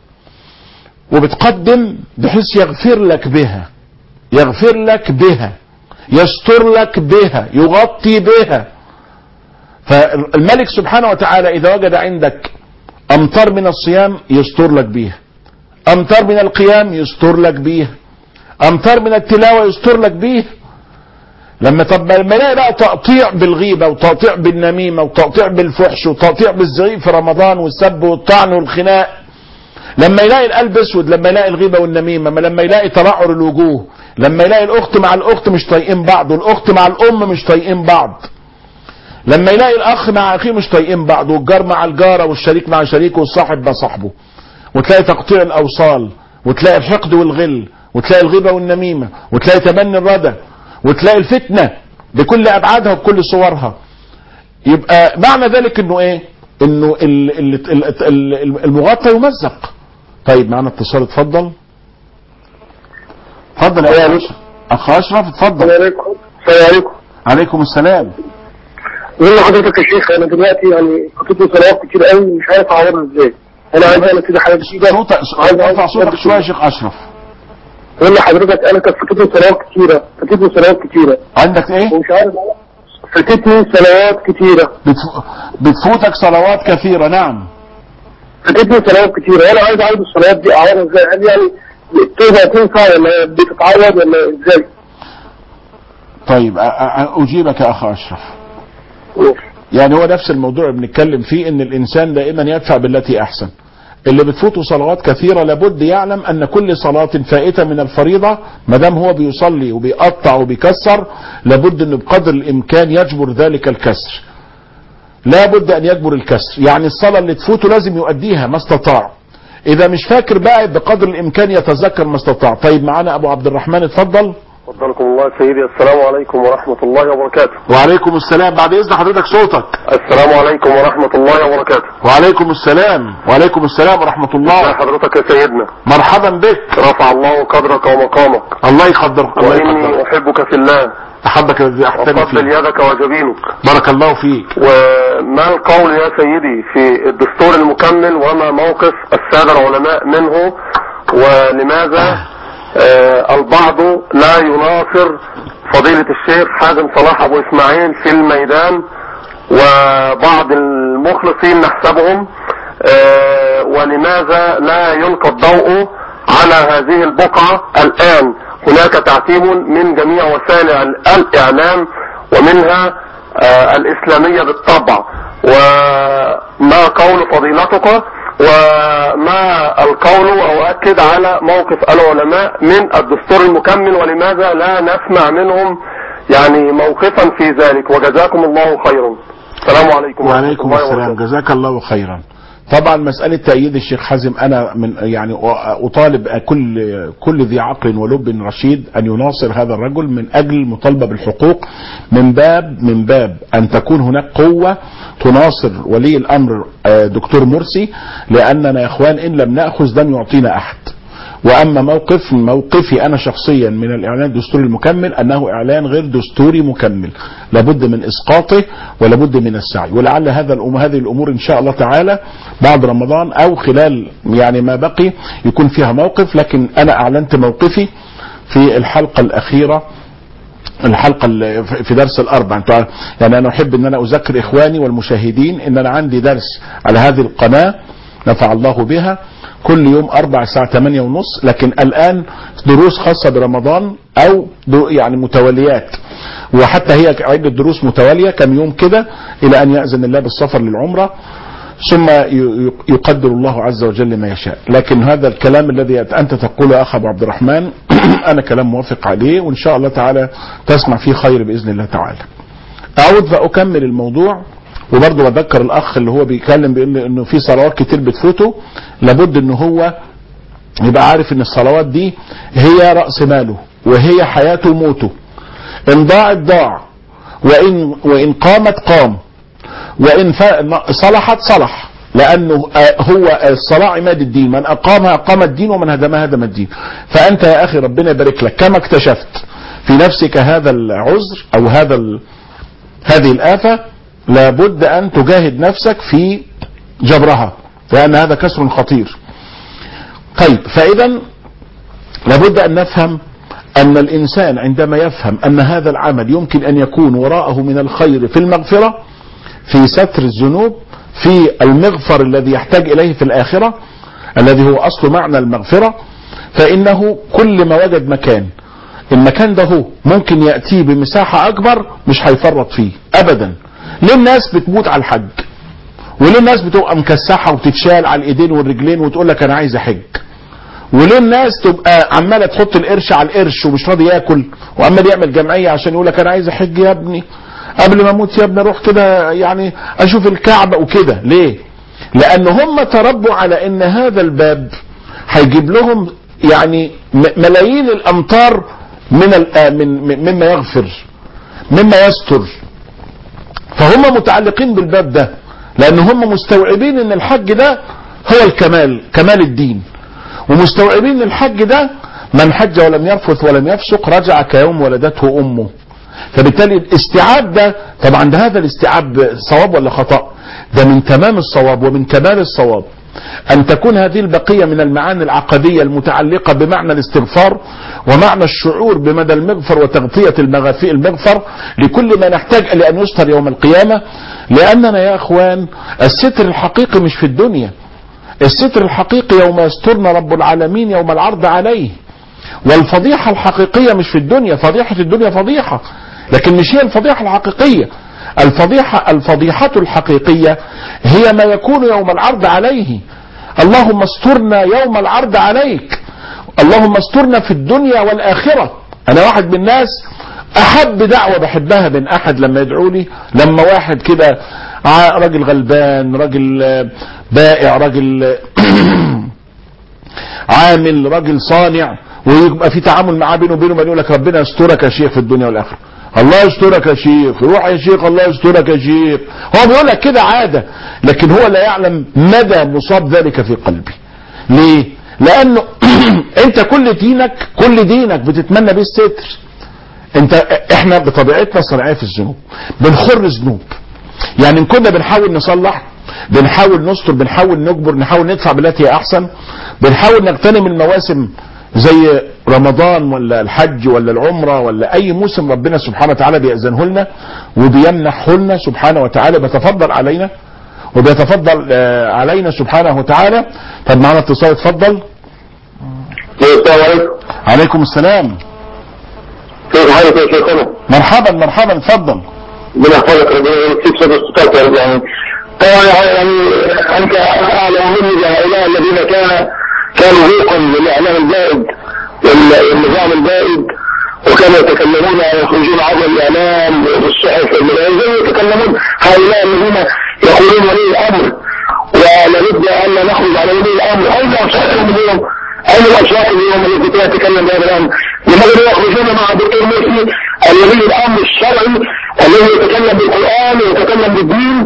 وبتقدم بحيث يغفر لك بها يغفر لك بها يستر لك بها يغطي بها فالملك سبحانه وتعالى اذا وجد عندك امطار من الصيام يستر لك بيها امطار من القيام يستر لك بيها امطار من التلاوه يستر لك بيها لما طب لما الاقي بقى تقطيع بالغيبه وتقطيع بالنميمه وتقطيع بالفحش وتقطيع بالزعيق في رمضان والسب والطعن والخناق لما يلاقي القلب اسود لما يلاقي الغيبه والنميمه لما يلاقي ترعر الوجوه لما يلاقي الاخت مع الاخت مش طايقين بعض والاخت مع الام مش طايقين بعض لما يلاقي الاخ مع اخيه مش طايقين بعض والجار مع الجاره والشريك مع شريكه والصاحب مع صاحبه وتلاقي تقطيع الاوصال وتلاقي الحقد والغل وتلاقي الغيبه والنميمه وتلاقي تمني الردى وتلاقي الفتنه بكل ابعادها وبكل صورها يبقى معنى ذلك انه ايه انه ال- ال- ال- ال- المغطى يمزق طيب معنا اتصال اتفضل اتفضل يا السلام اخ أشرف. اخ اشرف اتفضل السلام عليكم السلام عليكم عليكم السلام بقول لحضرتك يا شيخ انا دلوقتي يعني حطيت لي صلوات كتير قوي مش عارف اعوضها ازاي انا عايز اعمل كده حاجه جديده صوتك عايز ارفع أعوض- صوتك شويه يا شيخ اشرف بقول لحضرتك انا كانت فاتتني صلوات كتيره فاتتني صلوات كتيره عندك ايه ومش عارف فاتتني صلوات كتيره بتف... بتفوتك صلوات كثيره نعم فاتتني صلوات كتيره وانا عايز اعوض الصلوات دي اعوضها ازاي هل يعني التوبه تنفع ولا بتتعوض ولا ازاي؟ طيب أ- أ- اجيبك يا اخ اشرف يعني هو نفس الموضوع اللي بنتكلم فيه ان الانسان دائما يدفع بالتي احسن اللي بتفوته صلوات كثيرة لابد يعلم ان كل صلاة فائتة من الفريضة ما دام هو بيصلي وبيقطع وبيكسر لابد انه بقدر الامكان يجبر ذلك الكسر لابد ان يجبر الكسر يعني الصلاة اللي تفوته لازم يؤديها ما استطاع اذا مش فاكر بقى بقدر الامكان يتذكر ما استطاع طيب معانا ابو عبد الرحمن اتفضل فضلكم الله سيدي السلام عليكم ورحمة الله وبركاته وعليكم السلام بعد اذن حضرتك صوتك السلام عليكم ورحمة الله وبركاته وعليكم السلام وعليكم السلام ورحمة ازي الله حضرتك يا سيدنا مرحبا بك رفع الله قدرك ومقامك الله يقدرك الله وإني يقدرك أحبك في الله احبك الذي احتمي وفضل فيه يدك وجبينك بارك الله فيك وما القول يا سيدي في الدستور المكمل وما موقف السادة العلماء منه ولماذا آه البعض لا يناصر فضيلة الشيخ حازم صلاح أبو إسماعيل في الميدان وبعض المخلصين نحسبهم آه ولماذا لا يلقى الضوء على هذه البقعة الآن هناك تعتيم من جميع وسائل الإعلام ومنها آه الإسلامية بالطبع وما قول فضيلتك وما القول أو أكد على موقف العلماء من الدستور المكمل ولماذا لا نسمع منهم يعني موقفا في ذلك وجزاكم الله خيرا السلام عليكم ورحمة وعليكم الله السلام وبركاته. جزاك الله خيرا طبعا مسألة تأييد الشيخ حازم أنا من يعني أطالب كل كل ذي عقل ولب رشيد أن يناصر هذا الرجل من أجل المطالبة بالحقوق من باب من باب أن تكون هناك قوة تناصر ولي الأمر آه، دكتور مرسي لأننا يا إخوان إن لم نأخذ لن يعطينا أحد واما موقف موقفي انا شخصيا من الاعلان الدستوري المكمل انه اعلان غير دستوري مكمل لابد من اسقاطه ولابد من السعي ولعل هذا الأم هذه الامور ان شاء الله تعالى بعد رمضان او خلال يعني ما بقي يكون فيها موقف لكن انا اعلنت موقفي في الحلقه الاخيره الحلقه ال- في درس الاربع انتوا عارف- يعني انا احب ان انا اذكر اخواني والمشاهدين ان انا عندي درس على هذه القناه نفع الله بها كل يوم اربع الساعه 8 ونص لكن الان دروس خاصه برمضان او دو- يعني متواليات وحتى هي عده دروس متواليه كم يوم كده الى ان ياذن الله بالسفر للعمره ثم ي- يقدر الله عز وجل ما يشاء لكن هذا الكلام الذي أنت تقوله يا أخ أبو عبد الرحمن أنا كلام موافق عليه وإن شاء الله تعالى تسمع فيه خير بإذن الله تعالى أعود فأكمل الموضوع وبرضه بذكر الأخ اللي هو بيتكلم بيقول لي إنه في صلوات كتير بتفوته لابد إن هو يبقى عارف إن الصلوات دي هي رأس ماله وهي حياته وموته إن ضاعت ضاع وإن وإن قامت قام وإن ف- صلحت صلح لأنه آه، هو الصلاة عماد الدين من أقامها أقام الدين ومن هدمها هدم الدين فأنت يا أخي ربنا يبارك لك كما اكتشفت في نفسك هذا العذر أو هذا ال... هذه الآفة لابد أن تجاهد نفسك في جبرها لأن هذا كسر خطير طيب فإذا لابد أن نفهم أن الإنسان عندما يفهم أن هذا العمل يمكن أن يكون وراءه من الخير في المغفرة في ستر الذنوب في المغفر الذي يحتاج إليه في الآخرة الذي هو أصل معنى المغفرة فإنه كل ما وجد مكان المكان ده هو ممكن يأتيه بمساحة أكبر مش هيفرط فيه أبدا ليه الناس بتموت على الحج وليه الناس بتبقى مكسحة وتتشال على الإيدين والرجلين وتقول لك أنا عايز أحج وليه الناس تبقى عماله تحط القرش على القرش ومش راضي ياكل وعمال يعمل جمعيه عشان يقول لك انا عايز احج يا ابني قبل ما اموت يا ابني اروح كده يعني اشوف الكعبه وكده ليه؟ لان هم تربوا على ان هذا الباب هيجيب لهم يعني م- ملايين الامتار من ال- آه من من- مما يغفر مما يستر فهم متعلقين بالباب ده لان هم مستوعبين ان الحج ده هو الكمال كمال الدين ومستوعبين ان الحج ده من حج ولم يرفث ولم يفسق رجع كيوم ولدته امه فبالتالي الاستيعاب ده طبعا ده هذا الاستيعاب صواب ولا خطأ ده من تمام الصواب ومن كمال الصواب أن تكون هذه البقية من المعاني العقدية المتعلقة بمعنى الاستغفار ومعنى الشعور بمدى المغفر وتغطية المغافي المغفر لكل ما نحتاج لأن يستر يوم القيامة لأننا يا أخوان الستر الحقيقي مش في الدنيا الستر الحقيقي يوم يسترنا رب العالمين يوم العرض عليه والفضيحة الحقيقية مش في الدنيا فضيحة الدنيا فضيحة لكن مش هي الفضيحة الحقيقية الفضيحة الفضيحة الحقيقية هي ما يكون يوم العرض عليه اللهم استرنا يوم العرض عليك اللهم استرنا في الدنيا والآخرة أنا واحد من الناس أحب دعوة بحبها من أحد لما يدعو لي لما واحد كده راجل غلبان راجل بائع راجل عامل راجل صانع ويبقى في تعامل معاه بينه وبينه يقول لك ربنا يسترك يا شيخ في الدنيا والاخره الله يسترك يا شيخ روح يا شيخ الله يسترك يا شيخ هو بيقول لك كده عاده لكن هو لا يعلم مدى مصاب ذلك في قلبي ليه لانه انت كل دينك كل دينك بتتمنى بيه الستر انت احنا بطبيعتنا صناعيه في الذنوب بنخر ذنوب يعني ان كنا بنحاول نصلح بنحاول نستر بنحاول نجبر نحاول ندفع بالتي هي احسن بنحاول نغتنم المواسم زي رمضان ولا الحج ولا العمرة ولا اي موسم ربنا سبحانه وتعالى بيأذنه لنا وبيمنحه لنا سبحانه وتعالى بيتفضل علينا وبيتفضل علينا سبحانه وتعالى طب معنا اتصال اتفضل السلام عليكم عليكم السلام كيف حالك يا شيخنا؟ مرحبا مرحبا اتفضل ربنا يحفظك ربنا يكتب صدر صوتك يا رب العالمين. طبعا يعني انت اعلم مني بهؤلاء الذين كان كانوا ذوقا للاعلام البائد والنظام البائد وكانوا يتكلمون ويخرجون عبر الاعلام والصحف والمجازين يتكلمون هؤلاء الذين يقولون ولي الامر ولابد ان نخرج على ولي الامر اين اشياءهم اليوم؟ اين الاشياء اليوم التي تتكلم بهذا الامر؟ لماذا يخرجون مع دكتور مرسي الولي الامر الشرعي الذي يتكلم بالقران ويتكلم بالدين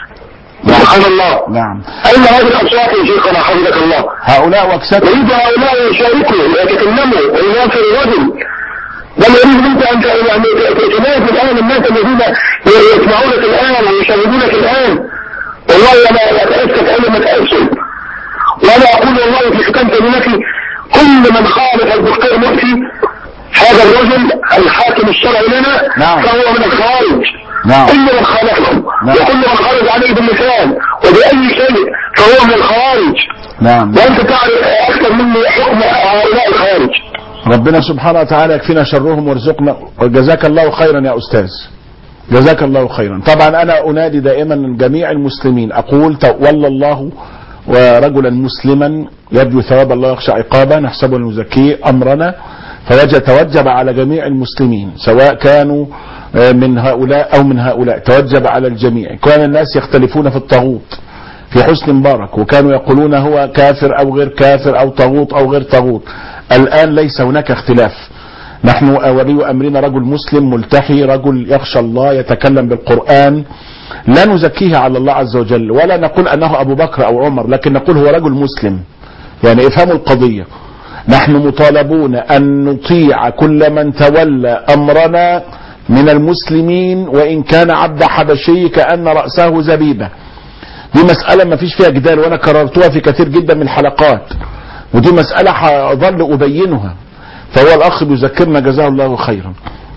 سبحان الله نعم اين هذه الاصوات يا شيخنا حفظك الله؟ هؤلاء وكسات يريد هؤلاء يشاركوا ويتكلموا ويناصر الرجل بل يريد منك ان يعني تنادي الان الناس الذين يسمعونك الان ويشاهدونك الان والله انا اتاسف انا ما اتاسف وانا اقول والله في ختام كلمتي كل من خالف الدكتور مرسي هذا الرجل الحاكم الشرعي لنا نعم. فهو من الخوارج نعم. كل من خالفهم نعم. وكل من خرج عليه باللسان وبأي شيء فهو من الخوارج نعم وانت تعرف اكثر مني حكم هؤلاء الخوارج ربنا سبحانه وتعالى يكفينا شرهم وارزقنا وجزاك الله خيرا يا استاذ جزاك الله خيرا طبعا انا انادي دائما جميع المسلمين اقول تولى الله ورجلا مسلما يرجو ثواب الله ويخشى عقابه نحسبه المزكي امرنا فيتوجب على جميع المسلمين سواء كانوا آه، من هؤلاء او من هؤلاء توجب على الجميع كان الناس يختلفون في الطاغوت في حسن مبارك وكانوا يقولون هو كافر او غير كافر او طاغوت او غير طاغوت الان ليس هناك اختلاف نحن ولي امرنا رجل مسلم ملتحي رجل يخشى الله يتكلم بالقران لا نزكيه على الله عز وجل ولا نقول انه ابو بكر او عمر لكن نقول هو رجل مسلم يعني افهموا القضيه نحن مطالبون ان نطيع كل من تولى امرنا من المسلمين وان كان عبد حبشي كان راسه زبيبه دي مسألة ما فيش فيها جدال وأنا كررتها في كثير جدا من الحلقات ودي مسألة هظل أبينها فهو الأخ بيذكرنا جزاه الله خيرا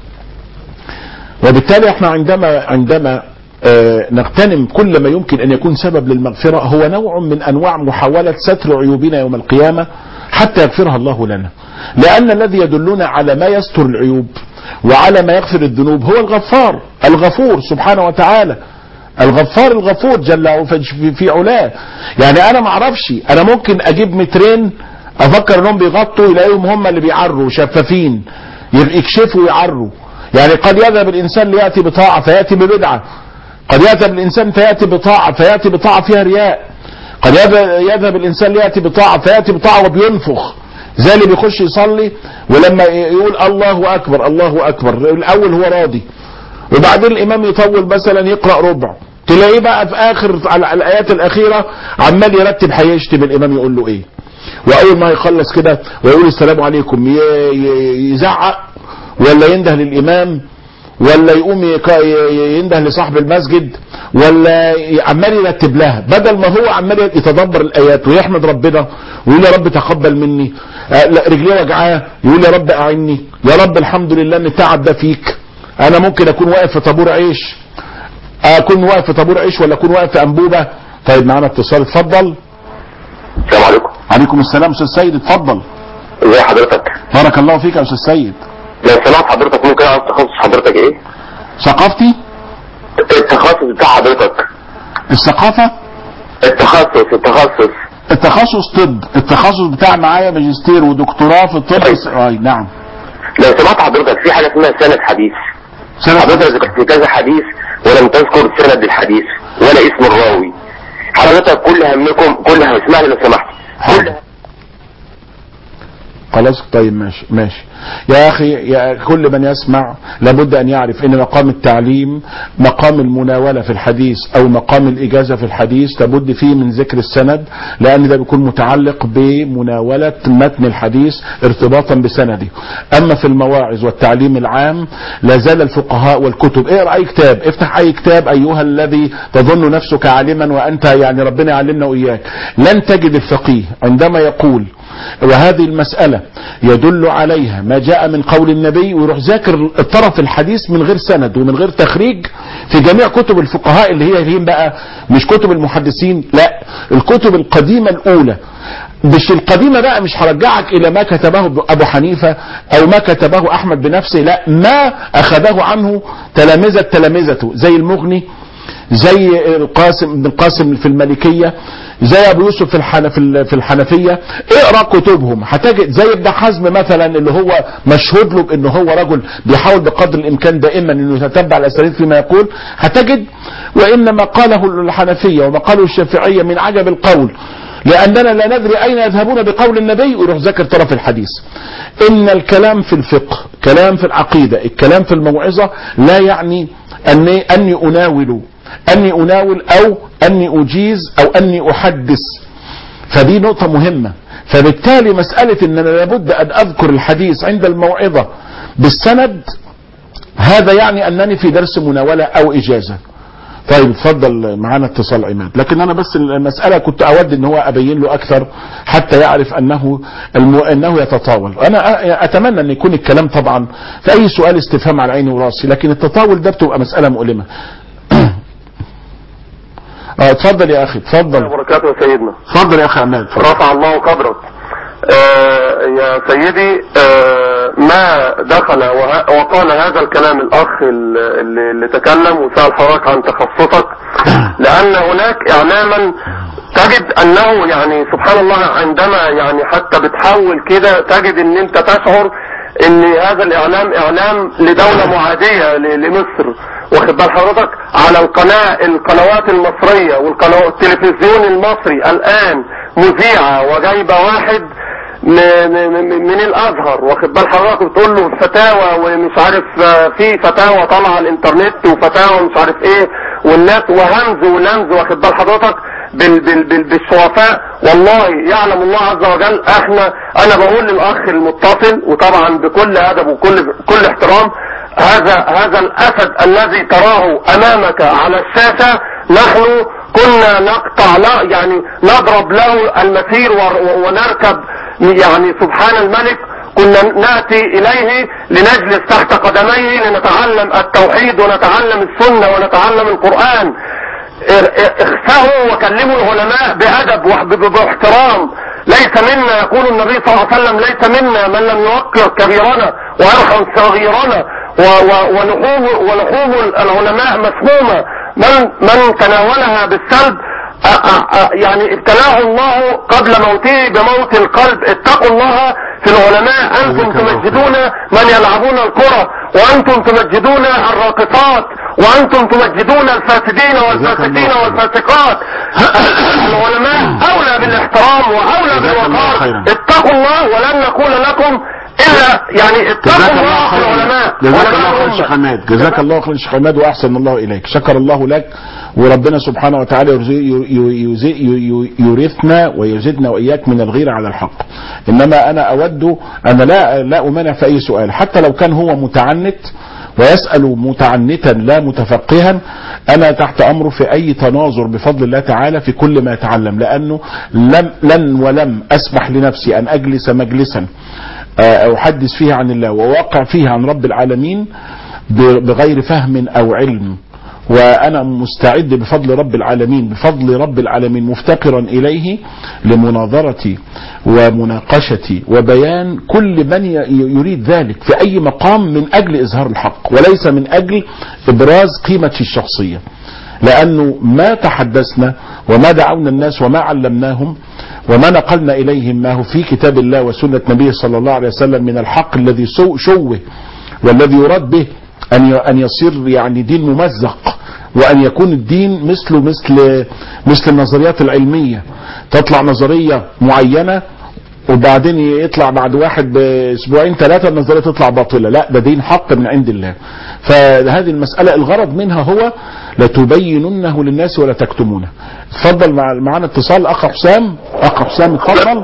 وبالتالي احنا عندما عندما آه، نغتنم كل ما يمكن أن يكون سبب للمغفرة هو نوع من أنواع محاولة ستر عيوبنا يوم القيامة حتى يغفرها الله لنا لأن الذي يدلنا على ما يستر العيوب وعلى ما يغفر الذنوب هو الغفار الغفور سبحانه وتعالى الغفار الغفور جل في, في علاه يعني انا ما اعرفش انا ممكن اجيب مترين افكر انهم بيغطوا يلاقيهم هم اللي بيعروا شفافين يكشفوا ويعروا يعني قد يذهب الانسان لياتي بطاعه فياتي ببدعه قد يذهب الانسان فياتي بطاعه فياتي بطاعه فيها رياء قد يذهب- يذهب الانسان لياتي بطاعه فياتي بطاعه وبينفخ زي اللي بيخش يصلي ولما يقول الله اكبر الله اكبر الاول هو راضي وبعدين الامام يطول مثلا يقرا ربع تلاقيه بقى في اخر على الايات الاخيره عمال يرتب هيشتم الامام يقول له ايه واول ما يخلص كده ويقول السلام عليكم ي- ي- يزعق ولا ينده للامام ولا يقوم يك- ي- ينده لصاحب المسجد ولا ي- عمال يرتب لها بدل ما هو عمال يتدبر الايات ويحمد ربنا ويقول يا رب تقبل مني آه، لا رجليه وجعاه يقول يا رب اعني يا رب الحمد لله ان التعب ده فيك انا ممكن اكون واقف في طابور عيش اكون واقف في طابور عيش ولا اكون واقف في انبوبه طيب معانا اتصال اتفضل السلام عليكم عليكم السلام استاذ سيد اتفضل ازي حضرتك بارك الله فيك يا استاذ سيد لو سمعت حضرتك ممكن اعرف تخصص حضرتك ايه ثقافتي التخصص بتاع حضرتك الثقافه التخصص التخصص التخصص طب التخصص بتاع معايا ماجستير ودكتوراه في الطب اي نعم لو سمعت حضرتك في حاجه اسمها سند حديث سنة حضرتك ذكرت في كذا حديث ولم تذكر سند الحديث ولا اسم الراوي حضرتك كل همكم كل هم اسمعني لو سمحت كل خلاص طيب ماشي ماشي يا اخي يا كل من يسمع لابد ان يعرف ان مقام التعليم مقام المناوله في الحديث او مقام الاجازه في الحديث لابد فيه من ذكر السند لان ده بيكون متعلق بمناوله متن الحديث ارتباطا بسنده اما في المواعظ والتعليم العام لا زال الفقهاء والكتب اقرا اي كتاب افتح اي كتاب ايها الذي تظن نفسك عالما وانت يعني ربنا يعلمنا واياك لن تجد الفقيه عندما يقول وهذه المسألة يدل عليها ما جاء من قول النبي ويروح ذاكر الطرف الحديث من غير سند ومن غير تخريج في جميع كتب الفقهاء اللي هي هي بقى مش كتب المحدثين لا الكتب القديمة الأولى مش القديمة بقى مش هرجعك إلى ما كتبه أبو حنيفة أو ما كتبه أحمد بنفسه لا ما أخذه عنه تلامذة تلامذته زي المغني زي القاسم ابن القاسم في المالكية زي ابو يوسف في الحنف في الحنفية اقرا كتبهم هتجد زي ابن حزم مثلا اللي هو مشهود له بانه هو رجل بيحاول بقدر الامكان دائما انه يتتبع الاسانيد فيما يقول هتجد وان ما قاله الحنفية وما قاله الشافعية من عجب القول لأننا لا ندري أين يذهبون بقول النبي ويروح ذاكر طرف الحديث إن الكلام في الفقه كلام في العقيدة الكلام في الموعظة لا يعني أني, أني أناول أني أناول أو أني أجيز أو أني أحدث فدي نقطة مهمة فبالتالي مسألة أن أنا لابد أن أذكر الحديث عند الموعظة بالسند هذا يعني أنني في درس مناولة أو إجازة طيب اتفضل معانا اتصال عماد لكن انا بس المسألة كنت اود ان هو ابين له اكثر حتى يعرف انه الم... انه يتطاول انا اتمنى ان يكون الكلام طبعا في اي سؤال استفهام على عيني وراسي لكن التطاول ده بتبقى مسألة مؤلمة اه اتفضل يا اخي اتفضل وبركاته يا سيدنا اتفضل يا اخي عماد اتفضل. رفع الله قدرك آه يا سيدي آه ما دخل وه- وقال هذا الكلام الاخ اللي, اللي تكلم وسأل حضرتك عن تخصصك لان هناك اعلاما تجد انه يعني سبحان الله عندما يعني حتى بتحول كده تجد ان انت تشعر ان هذا الاعلام اعلام لدولة معادية ل- لمصر واخد بال حضرتك على القناة القنوات المصرية والقنوات التلفزيون المصري الان مذيعة وجايبة واحد م- م- م- من الازهر واخد بال حضرتك بتقول له فتاوى ومش عارف آه، في فتاوى طالعه على الانترنت وفتاوى مش عارف ايه والناس وهمز ولمز واخد بال حضرتك بال بال بال بالشرفاء والله يعلم الله عز وجل احنا انا بقول للاخ المتصل وطبعا بكل ادب وكل كل احترام هذا هذا الاسد الذي تراه امامك على الشاشه نحن كنا نقطع لا يعني نضرب له المسير ور- ونركب يعني سبحان الملك كنا نأتي إليه لنجلس تحت قدميه لنتعلم التوحيد ونتعلم السنة ونتعلم القرآن اخفوا وكلموا العلماء بأدب وب- باحترام ليس منا يقول النبي صلى الله عليه وسلم ليس منا من لم يوقر كبيرنا ويرحم صغيرنا و- و- ولحوم ولحوم العلماء مسمومة من من تناولها بالسلب أ- أ- أ- يعني ابتلاه الله قبل موته بموت القلب اتقوا الله في العلماء انتم تمجدون من يلعبون الكرة وانتم تمجدون الراقصات وانتم تمجدون الفاسدين والفاسقين والفاسقات العلماء اولى بالاحترام واولى جزاك الله بالوقار خيرا. اتقوا الله ولن نقول لكم الا يعني اتقوا جزاك الله الله في خيرا العلماء جزاك علماء الله خير الأمة. شيخ حماد جزاك الله خير شيخ حماد واحسن الله اليك شكر الله لك وربنا سبحانه وتعالى يرزي- ي- يزي- ي- يورثنا ويزيدنا واياك من الغيره على الحق انما انا اود انا لا لا امانع في اي سؤال حتى لو كان هو متعنت ويسأل متعنتا لا متفقها أنا تحت أمره في أي تناظر بفضل الله تعالى في كل ما يتعلم لأنه لم لن ولم أسمح لنفسي أن أجلس مجلسا آه، أحدث فيه عن الله وواقع فيه عن رب العالمين ب- بغير فهم أو علم وأنا مستعد بفضل رب العالمين بفضل رب العالمين مفتقرا إليه لمناظرتي ومناقشتي وبيان كل من ي- يريد ذلك في أي مقام من أجل إظهار الحق وليس من أجل إبراز قيمتي الشخصية لأنه ما تحدثنا وما دعونا الناس وما علمناهم وما نقلنا إليهم ما هو في كتاب الله وسنة نبيه صلى الله عليه وسلم من الحق الذي سو- شوه والذي يراد به أن ي- أن يصير يعني دين ممزق وأن يكون الدين مثله مثل مثل النظريات العلمية تطلع نظرية معينة وبعدين يطلع بعد واحد باسبوعين ثلاثه النظريه تطلع باطله لا ده دين حق من عند الله فهذه المساله الغرض منها هو لتبيننه للناس ولا تكتمونه اتفضل مع معانا اتصال اخ حسام اخ حسام اتفضل السلام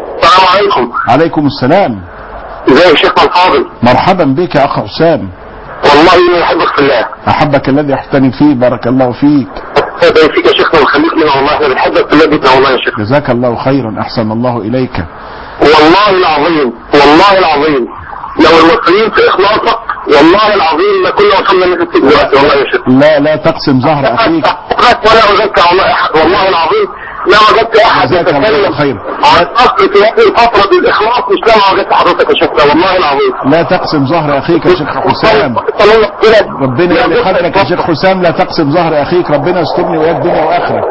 عليكم عليكم السلام ازيك يا شيخنا الفاضل مرحبا بك يا اخ حسام والله اني احبك في الله احبك الذي احتني فيه بارك الله فيك ربنا فيك يا شيخنا ويخليك لنا والله احنا بنحبك في الله جدا والله يا شيخ جزاك الله خيرا احسن الله اليك والله العظيم والله العظيم لو المصريين في اخلاصك والله العظيم ما كنا وصلنا مثل كده دلوقتي والله يا شيخ لا لا تقسم زهر اخيك ولا وجدت والله احد والله العظيم لا وجدت احد جزاك الله يتكلم خيرا. عن اصل في هذه الفتره دي الاخلاص مش لا وجدت حضرتك يا شيخنا والله العظيم لا تقسم زهر اخيك يا شيخ حسام ربنا يعلي قدرك يا شيخ حسام لا تقسم ظهر اخيك ربنا يسترني وياك دنيا واخره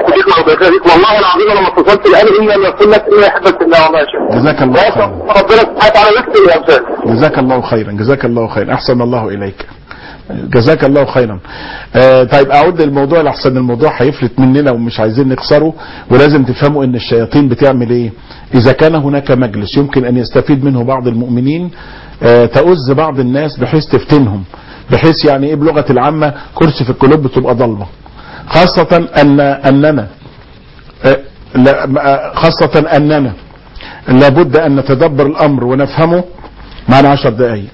والله العظيم انا ما اتصلت الان الا ان اقول لك اني احبك في الله والله يا شيخ جزاك الله خيرا ربنا سبحانه وتعالى يكتب الامثال جزاك الله خيرا جزاك الله خيرا احسن الله اليك جزاك الله خيرا آه طيب اعود للموضوع لحسن الموضوع هيفلت مننا ومش عايزين نخسره ولازم تفهموا ان الشياطين بتعمل ايه اذا كان هناك مجلس يمكن ان يستفيد منه بعض المؤمنين آه تؤز بعض الناس بحيث تفتنهم بحيث يعني ايه بلغه العامه كرسي في القلوب بتبقى ضلمه خاصه ان اننا آه لا آه، خاصه اننا لابد ان نتدبر الامر ونفهمه معنا عشر دقائق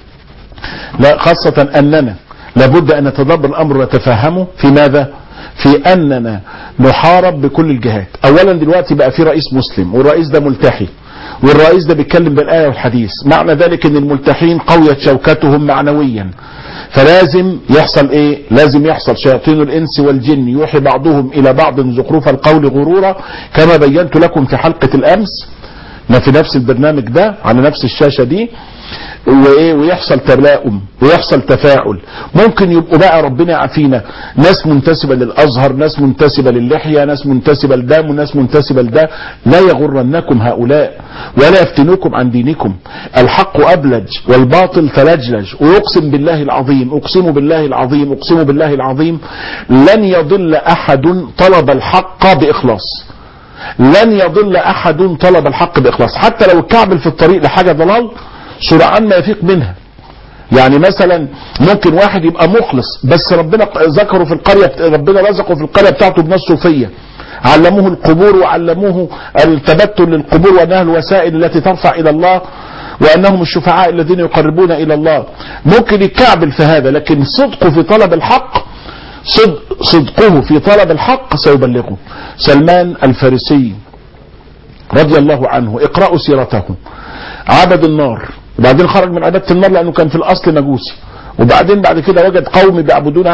لا خاصة أننا لابد أن نتدبر الأمر ونتفهمه في ماذا؟ في أننا نحارب بكل الجهات أولا دلوقتي بقى في رئيس مسلم والرئيس ده ملتحي والرئيس ده بيتكلم بالآية والحديث معنى ذلك أن الملتحين قويت شوكتهم معنويا فلازم يحصل ايه لازم يحصل شياطين الانس والجن يوحي بعضهم الى بعض زخرف القول غرورا كما بينت لكم في حلقة الامس ما في نفس البرنامج ده على نفس الشاشة دي وايه ويحصل تلاؤم ويحصل تفاعل ممكن يبقوا بقى ربنا يعافينا ناس منتسبه للازهر ناس منتسبه للحيه ناس منتسبه لده وناس منتسبه لده لا يغرنكم هؤلاء ولا يفتنوكم عن دينكم الحق ابلج والباطل تلجلج ويقسم بالله العظيم اقسم بالله العظيم اقسم بالله العظيم لن يضل احد طلب الحق باخلاص لن يضل احد طلب الحق باخلاص حتى لو الكعبل في الطريق لحاجه ضلال سرعان ما يفيق منها يعني مثلا ممكن واحد يبقى مخلص بس ربنا ذكره في القريه ربنا رزقه في القريه بتاعته بناس صوفيه علموه القبور وعلموه التبتل للقبور وانها الوسائل التي ترفع الى الله وانهم الشفعاء الذين يقربون الى الله ممكن يكعبل في هذا لكن صدقه في طلب الحق صدق صدقه في طلب الحق سيبلغه سلمان الفارسي رضي الله عنه اقرأوا سيرته عبد النار وبعدين خرج من عبادة النار لأنه كان في الأصل مجوسي وبعدين بعد كده وجد قوم بيعبدون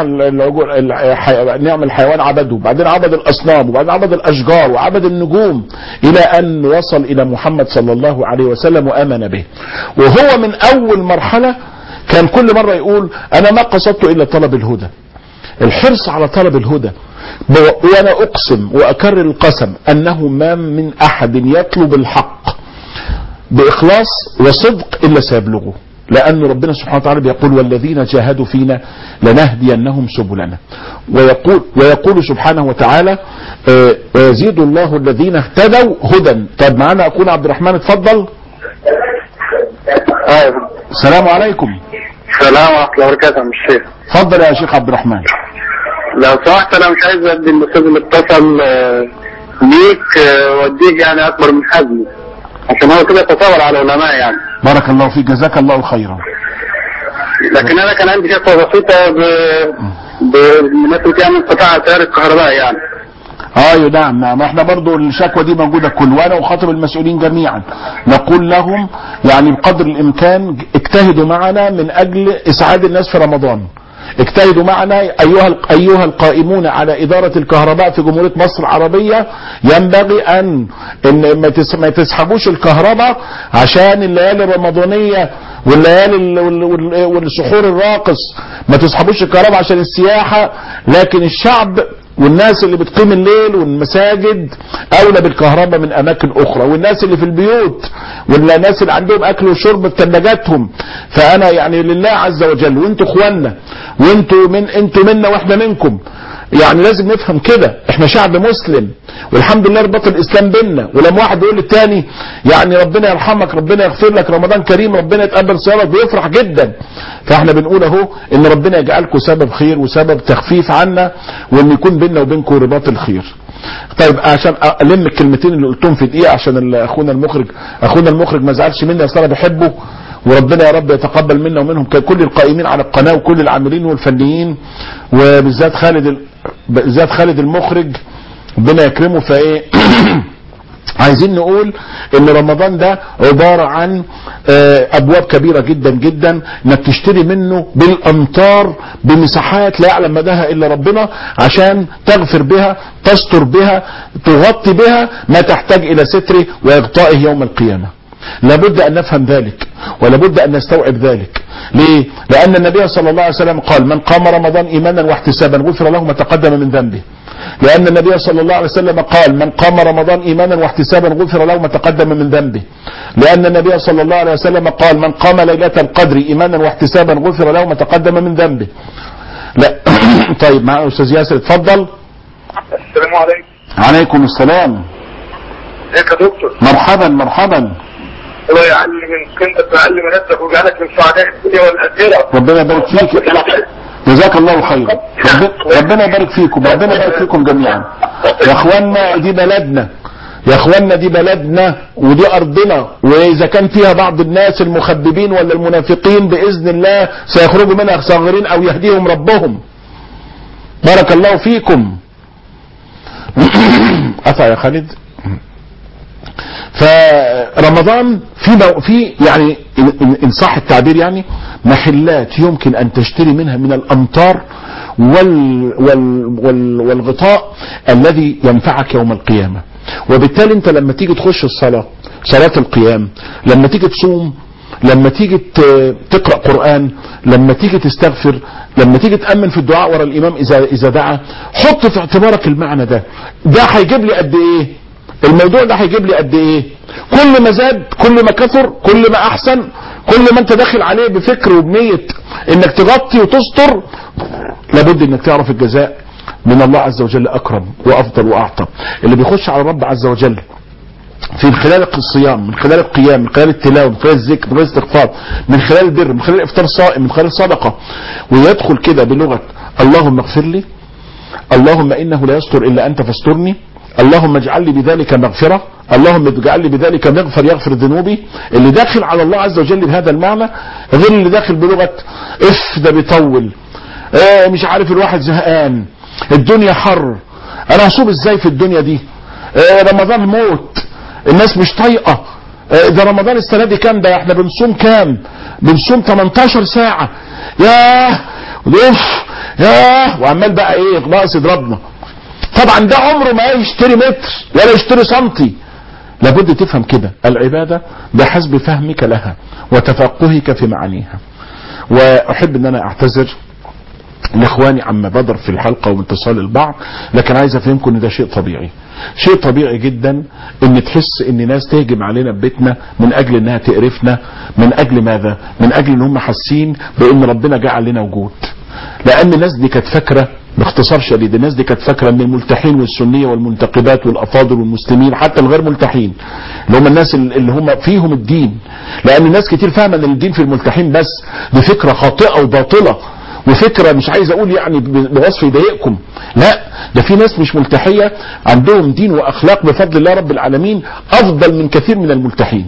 نعم الحيوان عبده وبعدين عبد الأصنام وبعدين عبد الأشجار وعبد النجوم إلى أن وصل إلى محمد صلى الله عليه وسلم وآمن به وهو من أول مرحلة كان كل مرة يقول أنا ما قصدت إلا طلب الهدى الحرص على طلب الهدى وانا اقسم واكرر القسم انه ما من احد يطلب الحق باخلاص وصدق الا سيبلغه لأن ربنا سبحانه وتعالى بيقول والذين جاهدوا فينا لنهدينهم سبلنا ويقول ويقول سبحانه وتعالى ويزيد الله الذين اهتدوا هدى طب معانا أخونا عبد الرحمن اتفضل اه السلام عليكم السلام ورحمة الله وبركاته يا الشيخ اتفضل يا شيخ عبد الرحمن لو سمحت انا مش عايز ادي الاستاذ اللي اتصل آه، ليك آه، واديك يعني اكبر من حجمه عشان هو كده يتطاول على العلماء يعني بارك الله فيك جزاك الله خيرا لكن انا كان عندي شكوى بسيطة ب بمناسبة يعني انقطاع التيار الكهربائي يعني ايوه نعم نعم احنا برضو الشكوى دي موجودة كل وانا وخاطب المسؤولين جميعا نقول لهم يعني بقدر الامكان اجتهدوا معنا من اجل اسعاد الناس في رمضان اجتهدوا معنا ايها ايها القائمون على اداره الكهرباء في جمهوريه مصر العربيه ينبغي ان ان ما تس- ما تسحبوش الكهرباء عشان الليالي الرمضانيه والليالي ال- وال- وال- والسحور الراقص ما تسحبوش الكهرباء عشان السياحه لكن الشعب والناس اللي بتقيم الليل والمساجد اولى بالكهرباء من اماكن اخرى والناس اللي في البيوت والناس اللي عندهم اكل وشرب في ثلاجاتهم فانا يعني لله عز وجل وانتوا اخواننا وانتوا من انتوا منا واحنا منكم يعني لازم نفهم كده احنا شعب مسلم والحمد لله رباط الاسلام بينا ولما واحد يقول للتاني يعني ربنا يرحمك ربنا يغفر لك رمضان كريم ربنا يتقبل صيامك بيفرح جدا فاحنا بنقول اهو ان ربنا يجعلكم سبب خير وسبب تخفيف عنا وان يكون بيننا وبينكم رباط الخير طيب عشان الم الكلمتين اللي قلتهم في دقيقه عشان ال- اخونا المخرج اخونا المخرج ما زعلش مني اصل انا بحبه وربنا يا رب يتقبل منا ومنهم كل القائمين على القناه وكل العاملين والفنيين وبالذات خالد ال- بالذات خالد المخرج ربنا يكرمه فايه عايزين نقول ان رمضان ده عبارة عن آه، ابواب كبيرة جدا جدا انك تشتري منه بالامتار بمساحات لا يعلم مداها الا ربنا عشان تغفر بها تستر بها تغطي بها ما تحتاج الى ستره واغطائه يوم القيامة لابد ان نفهم ذلك ولابد ان نستوعب ذلك ليه لان النبي صلى الله عليه وسلم قال من قام رمضان ايمانا واحتسابا غفر له ما تقدم من ذنبه لأن النبي صلى الله عليه وسلم قال من قام رمضان إيمانا واحتسابا غفر له ما تقدم من ذنبه لأن النبي صلى الله عليه وسلم قال من قام ليلة القدر إيمانا واحتسابا غفر له ما تقدم من ذنبه لا طيب مع أستاذ ياسر اتفضل السلام عليكم عليكم السلام ازيك يا دكتور مرحبا مرحبا الله يعلي منك انت تعلم نفسك ويجعلك من سعداء الدنيا والاخره ربنا يبارك فيك جزاك الله خيرا رب- ربنا يبارك فيكم ربنا يبارك فيكم جميعا يا اخوانا دي بلدنا يا اخوانا دي بلدنا ودي ارضنا واذا كان فيها بعض الناس المخببين ولا المنافقين باذن الله سيخرجوا منها صاغرين او يهديهم ربهم بارك الله فيكم قطع يا خالد فرمضان في مو في يعني إن- إن- ان صح التعبير يعني محلات يمكن ان تشتري منها من الامطار وال وال وال والغطاء الذي ينفعك يوم القيامه وبالتالي انت لما تيجي تخش الصلاه صلاه القيام لما تيجي تصوم لما تيجي ت- تقرا قران لما تيجي تستغفر لما تيجي تامن في الدعاء ورا الامام اذا اذا دعا حط في اعتبارك المعنى ده ده هيجيب لي قد ايه الموضوع ده هيجيب لي قد ايه كل ما زاد كل ما كثر كل ما احسن كل ما انت داخل عليه بفكر وبنية انك تغطي وتستر لابد انك تعرف الجزاء من الله عز وجل اكرم وافضل واعطى اللي بيخش على الرب عز وجل في خلال الصيام من خلال القيام من خلال التلاوه من خلال الذكر من خلال الاستغفار من خلال البر من خلال الافطار صائم من خلال الصدقه ويدخل كده بلغه اللهم اغفر لي اللهم انه لا يستر الا انت فاسترني اللهم اجعل لي بذلك مغفره اللهم اجعل لي بذلك مغفر يغفر ذنوبي اللي داخل على الله عز وجل بهذا المعنى غير اللي داخل بلغه اف ده بيطول آه مش عارف الواحد زهقان الدنيا حر انا هصوم ازاي في الدنيا دي آه رمضان موت الناس مش طايقه آه ده رمضان السنه دي كام ده احنا بنصوم كام بنصوم 18 ساعه ياه اوف ياه وعمال بقى ايه ناقص يضربنا طبعا ده عمره ما يشتري متر ولا يشتري سنتي لابد تفهم كده العبادة بحسب فهمك لها وتفقهك في معانيها واحب ان انا اعتذر لاخواني عما بدر في الحلقه وانتصال البعض لكن عايز افهمكم ان ده شيء طبيعي شيء طبيعي جدا ان تحس ان ناس تهجم علينا ببيتنا من اجل انها تقرفنا من اجل ماذا من اجل ان هم حاسين بان ربنا جعل لنا وجود لان الناس دي كانت فاكره باختصار شديد الناس دي كانت فاكره ان الملتحين والسنيه والمنتقبات والافاضل والمسلمين حتى الغير ملتحين اللي هم الناس اللي هم فيهم الدين لان الناس كتير فاهمه ان الدين في الملتحين بس دي فكره خاطئه وباطله وفكره مش عايز اقول يعني بوصف يضايقكم لا ده في ناس مش ملتحيه عندهم دين واخلاق بفضل الله رب العالمين افضل من كثير من الملتحين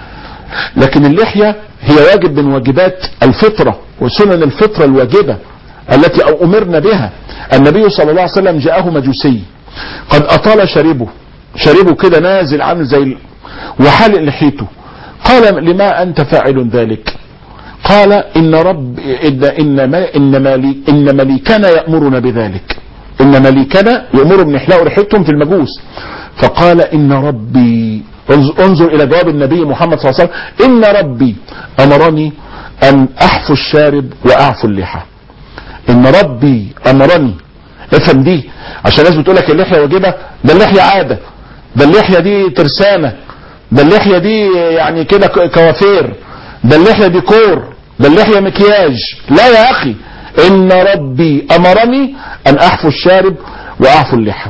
لكن اللحيه هي واجب من واجبات الفطره وسنن الفطره الواجبه التي امرنا بها النبي صلى الله عليه وسلم جاءه مجوسي قد اطال شربه شربه كده نازل عامل زي ال... وحالق لحيته قال لما انت فاعل ذلك قال ان رب ان ان ما ان, مالي إن مليكنا يامرنا بذلك ان مليكنا يامرهم يحلقوا ريحتهم في المجوس فقال ان ربي انظر الى جواب النبي محمد صلى الله عليه وسلم ان ربي امرني ان احفو الشارب واعفو اللحى ان ربي امرني افهم دي عشان الناس بتقول لك اللحيه واجبه ده اللحيه عاده ده اللحيه دي ترسانه ده اللحيه دي يعني كده كوافير ده اللحيه ديكور ده اللحيه مكياج لا يا اخي ان ربي امرني ان احفو الشارب واعفو اللحى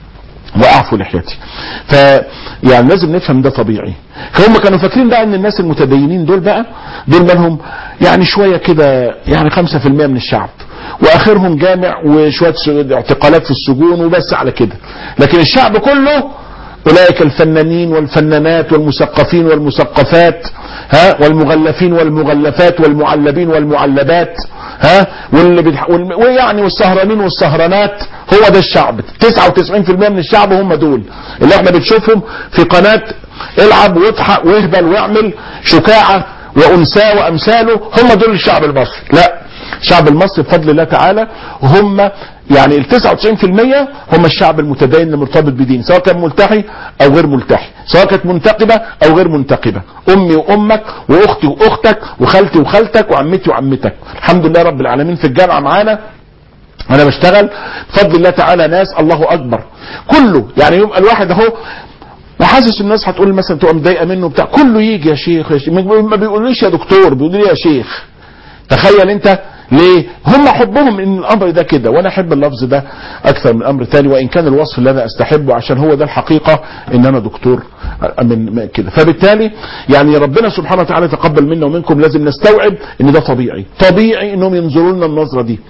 واعفو لحيتي ف يعني لازم نفهم ده طبيعي هم كانوا فاكرين بقى ان الناس المتدينين دول بقى دول منهم يعني شويه كده يعني 5% من الشعب واخرهم جامع وشويه اعتقالات في السجون وبس على كده لكن الشعب كله اولئك الفنانين والفنانات والمثقفين والمثقفات ها والمغلفين والمغلفات والمعلبين والمعلبات ها واللي بتح... وال... ويعني والسهرانين والسهرانات هو ده الشعب 99% من الشعب هم دول اللي احنا بنشوفهم في قناه العب واضحك واهبل واعمل شكاعه وانساه وامثاله هم دول الشعب المصري لا الشعب المصري بفضل الله تعالى هم يعني ال 99% هم الشعب المتدين المرتبط بدين سواء كان ملتحي او غير ملتحي سواء كانت منتقبه او غير منتقبه امي وامك واختي واختك وخالتي وخالتك وعمتي وعمتك الحمد لله رب العالمين في الجامعه معانا انا بشتغل بفضل الله تعالى ناس الله اكبر كله يعني يبقى الواحد اهو وحاسس الناس هتقول مثلا تبقى مضايقه منه بتاع كله يجي يا شيخ يا شيخ ما بيقولوش يا دكتور بيقولوا لي يا شيخ تخيل انت ليه هم حبهم ان الامر ده كده وانا احب اللفظ ده اكثر من امر تاني وان كان الوصف اللي انا استحبه عشان هو ده الحقيقة ان انا دكتور من كده فبالتالي يعني ربنا سبحانه وتعالى تقبل منا ومنكم لازم نستوعب ان ده طبيعي طبيعي انهم ينظروا لنا النظرة دي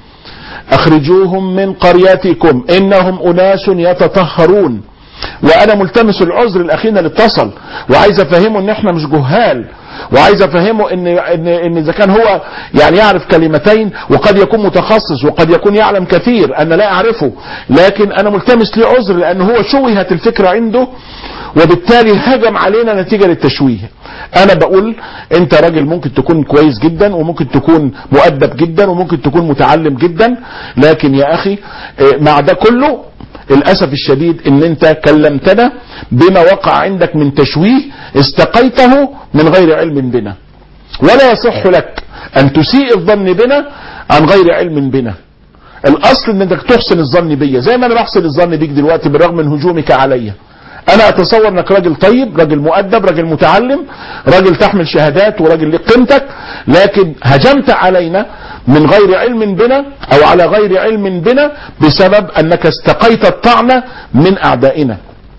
اخرجوهم من قريتكم انهم اناس يتطهرون وانا ملتمس العذر الاخينا اللي اتصل وعايز افهمه ان احنا مش جهال وعايز افهمه ان ان ان اذا كان هو يعني يعرف كلمتين وقد يكون متخصص وقد يكون يعلم كثير انا لا اعرفه لكن انا ملتمس ليه عذر لان هو شوهت الفكره عنده وبالتالي هجم علينا نتيجه للتشويه انا بقول انت راجل ممكن تكون كويس جدا وممكن تكون مؤدب جدا وممكن تكون متعلم جدا لكن يا اخي مع ده كله الاسف الشديد ان انت كلمتنا بما وقع عندك من تشويه استقيته من غير علم بنا ولا يصح لك ان تسيء الظن بنا عن غير علم بنا الاصل انك تحسن الظن بيا زي ما انا بحسن الظن بيك دلوقتي بالرغم من هجومك عليا انا اتصور انك راجل طيب راجل مؤدب راجل متعلم راجل تحمل شهادات وراجل لك قيمتك لكن هجمت علينا من غير علم بنا او على غير علم بنا بسبب انك استقيت الطعن من اعدائنا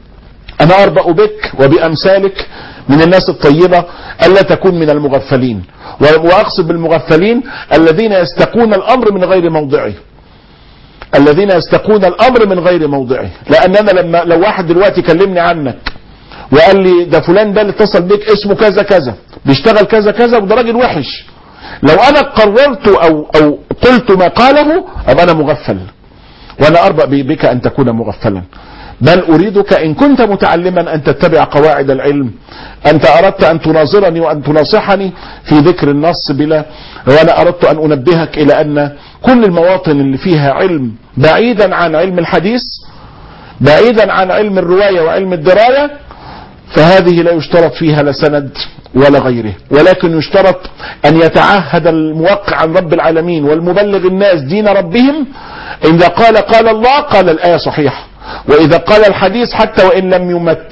انا اربأ بك وبامثالك من الناس الطيبة الا تكون من المغفلين واقصد بالمغفلين الذين يستقون الامر من غير موضعه الذين يستقون الامر من غير موضعه لان انا لما لو واحد دلوقتي كلمني عنك وقال لي ده فلان ده اللي اتصل بيك اسمه كذا كذا بيشتغل كذا كذا وده راجل وحش لو انا قررت او او قلت ما قاله ابقى انا مغفل وانا اربأ بك ان تكون مغفلا بل اريدك ان كنت متعلما ان تتبع قواعد العلم انت اردت ان تناظرني وان تناصحني في ذكر النص بلا وانا اردت ان انبهك الى ان كل المواطن اللي فيها علم بعيدا عن علم الحديث بعيدا عن علم الرواية وعلم الدراية فهذه لا يشترط فيها لا سند ولا غيره ولكن يشترط أن يتعهد الموقع عن رب العالمين والمبلغ الناس دين ربهم إذا قال قال الله قال الآية صحيحة وإذا قال الحديث حتى وإن لم يمت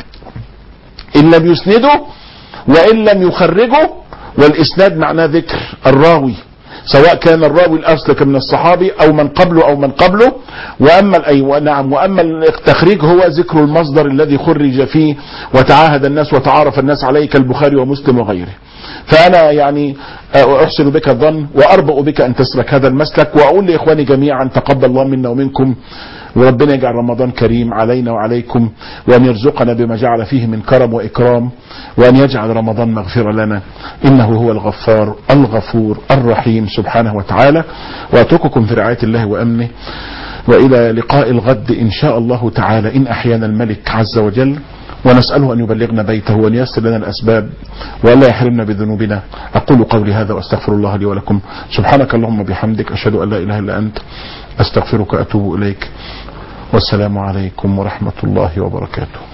إن لم يسنده وإن لم يخرجه والإسناد معناه ذكر الراوي سواء كان الراوي الأسلك من الصحابي أو من قبله أو من قبله وأما الأي نعم وأما التخريج هو ذكر المصدر الذي خرج فيه وتعاهد الناس وتعارف الناس عليه كالبخاري ومسلم وغيره فأنا يعني أحسن بك الظن وأربأ بك أن تسلك هذا المسلك وأقول لإخواني جميعا تقبل الله منا ومنكم وربنا يجعل رمضان كريم علينا وعليكم وأن يرزقنا بما جعل فيه من كرم وإكرام وأن يجعل رمضان مغفرة لنا إنه هو الغفار الغفور الرحيم سبحانه وتعالى وأترككم في رعاية الله وأمنه وإلى لقاء الغد إن شاء الله تعالى إن أحيانا الملك عز وجل ونسأله أن يبلغنا بيته وأن ييسر لنا الأسباب وألا يحرمنا بذنوبنا أقول قولي هذا وأستغفر الله لي ولكم سبحانك اللهم بحمدك أشهد أن لا إله إلا أنت أستغفرك وأتوب إليك والسلام عليكم ورحمة الله وبركاته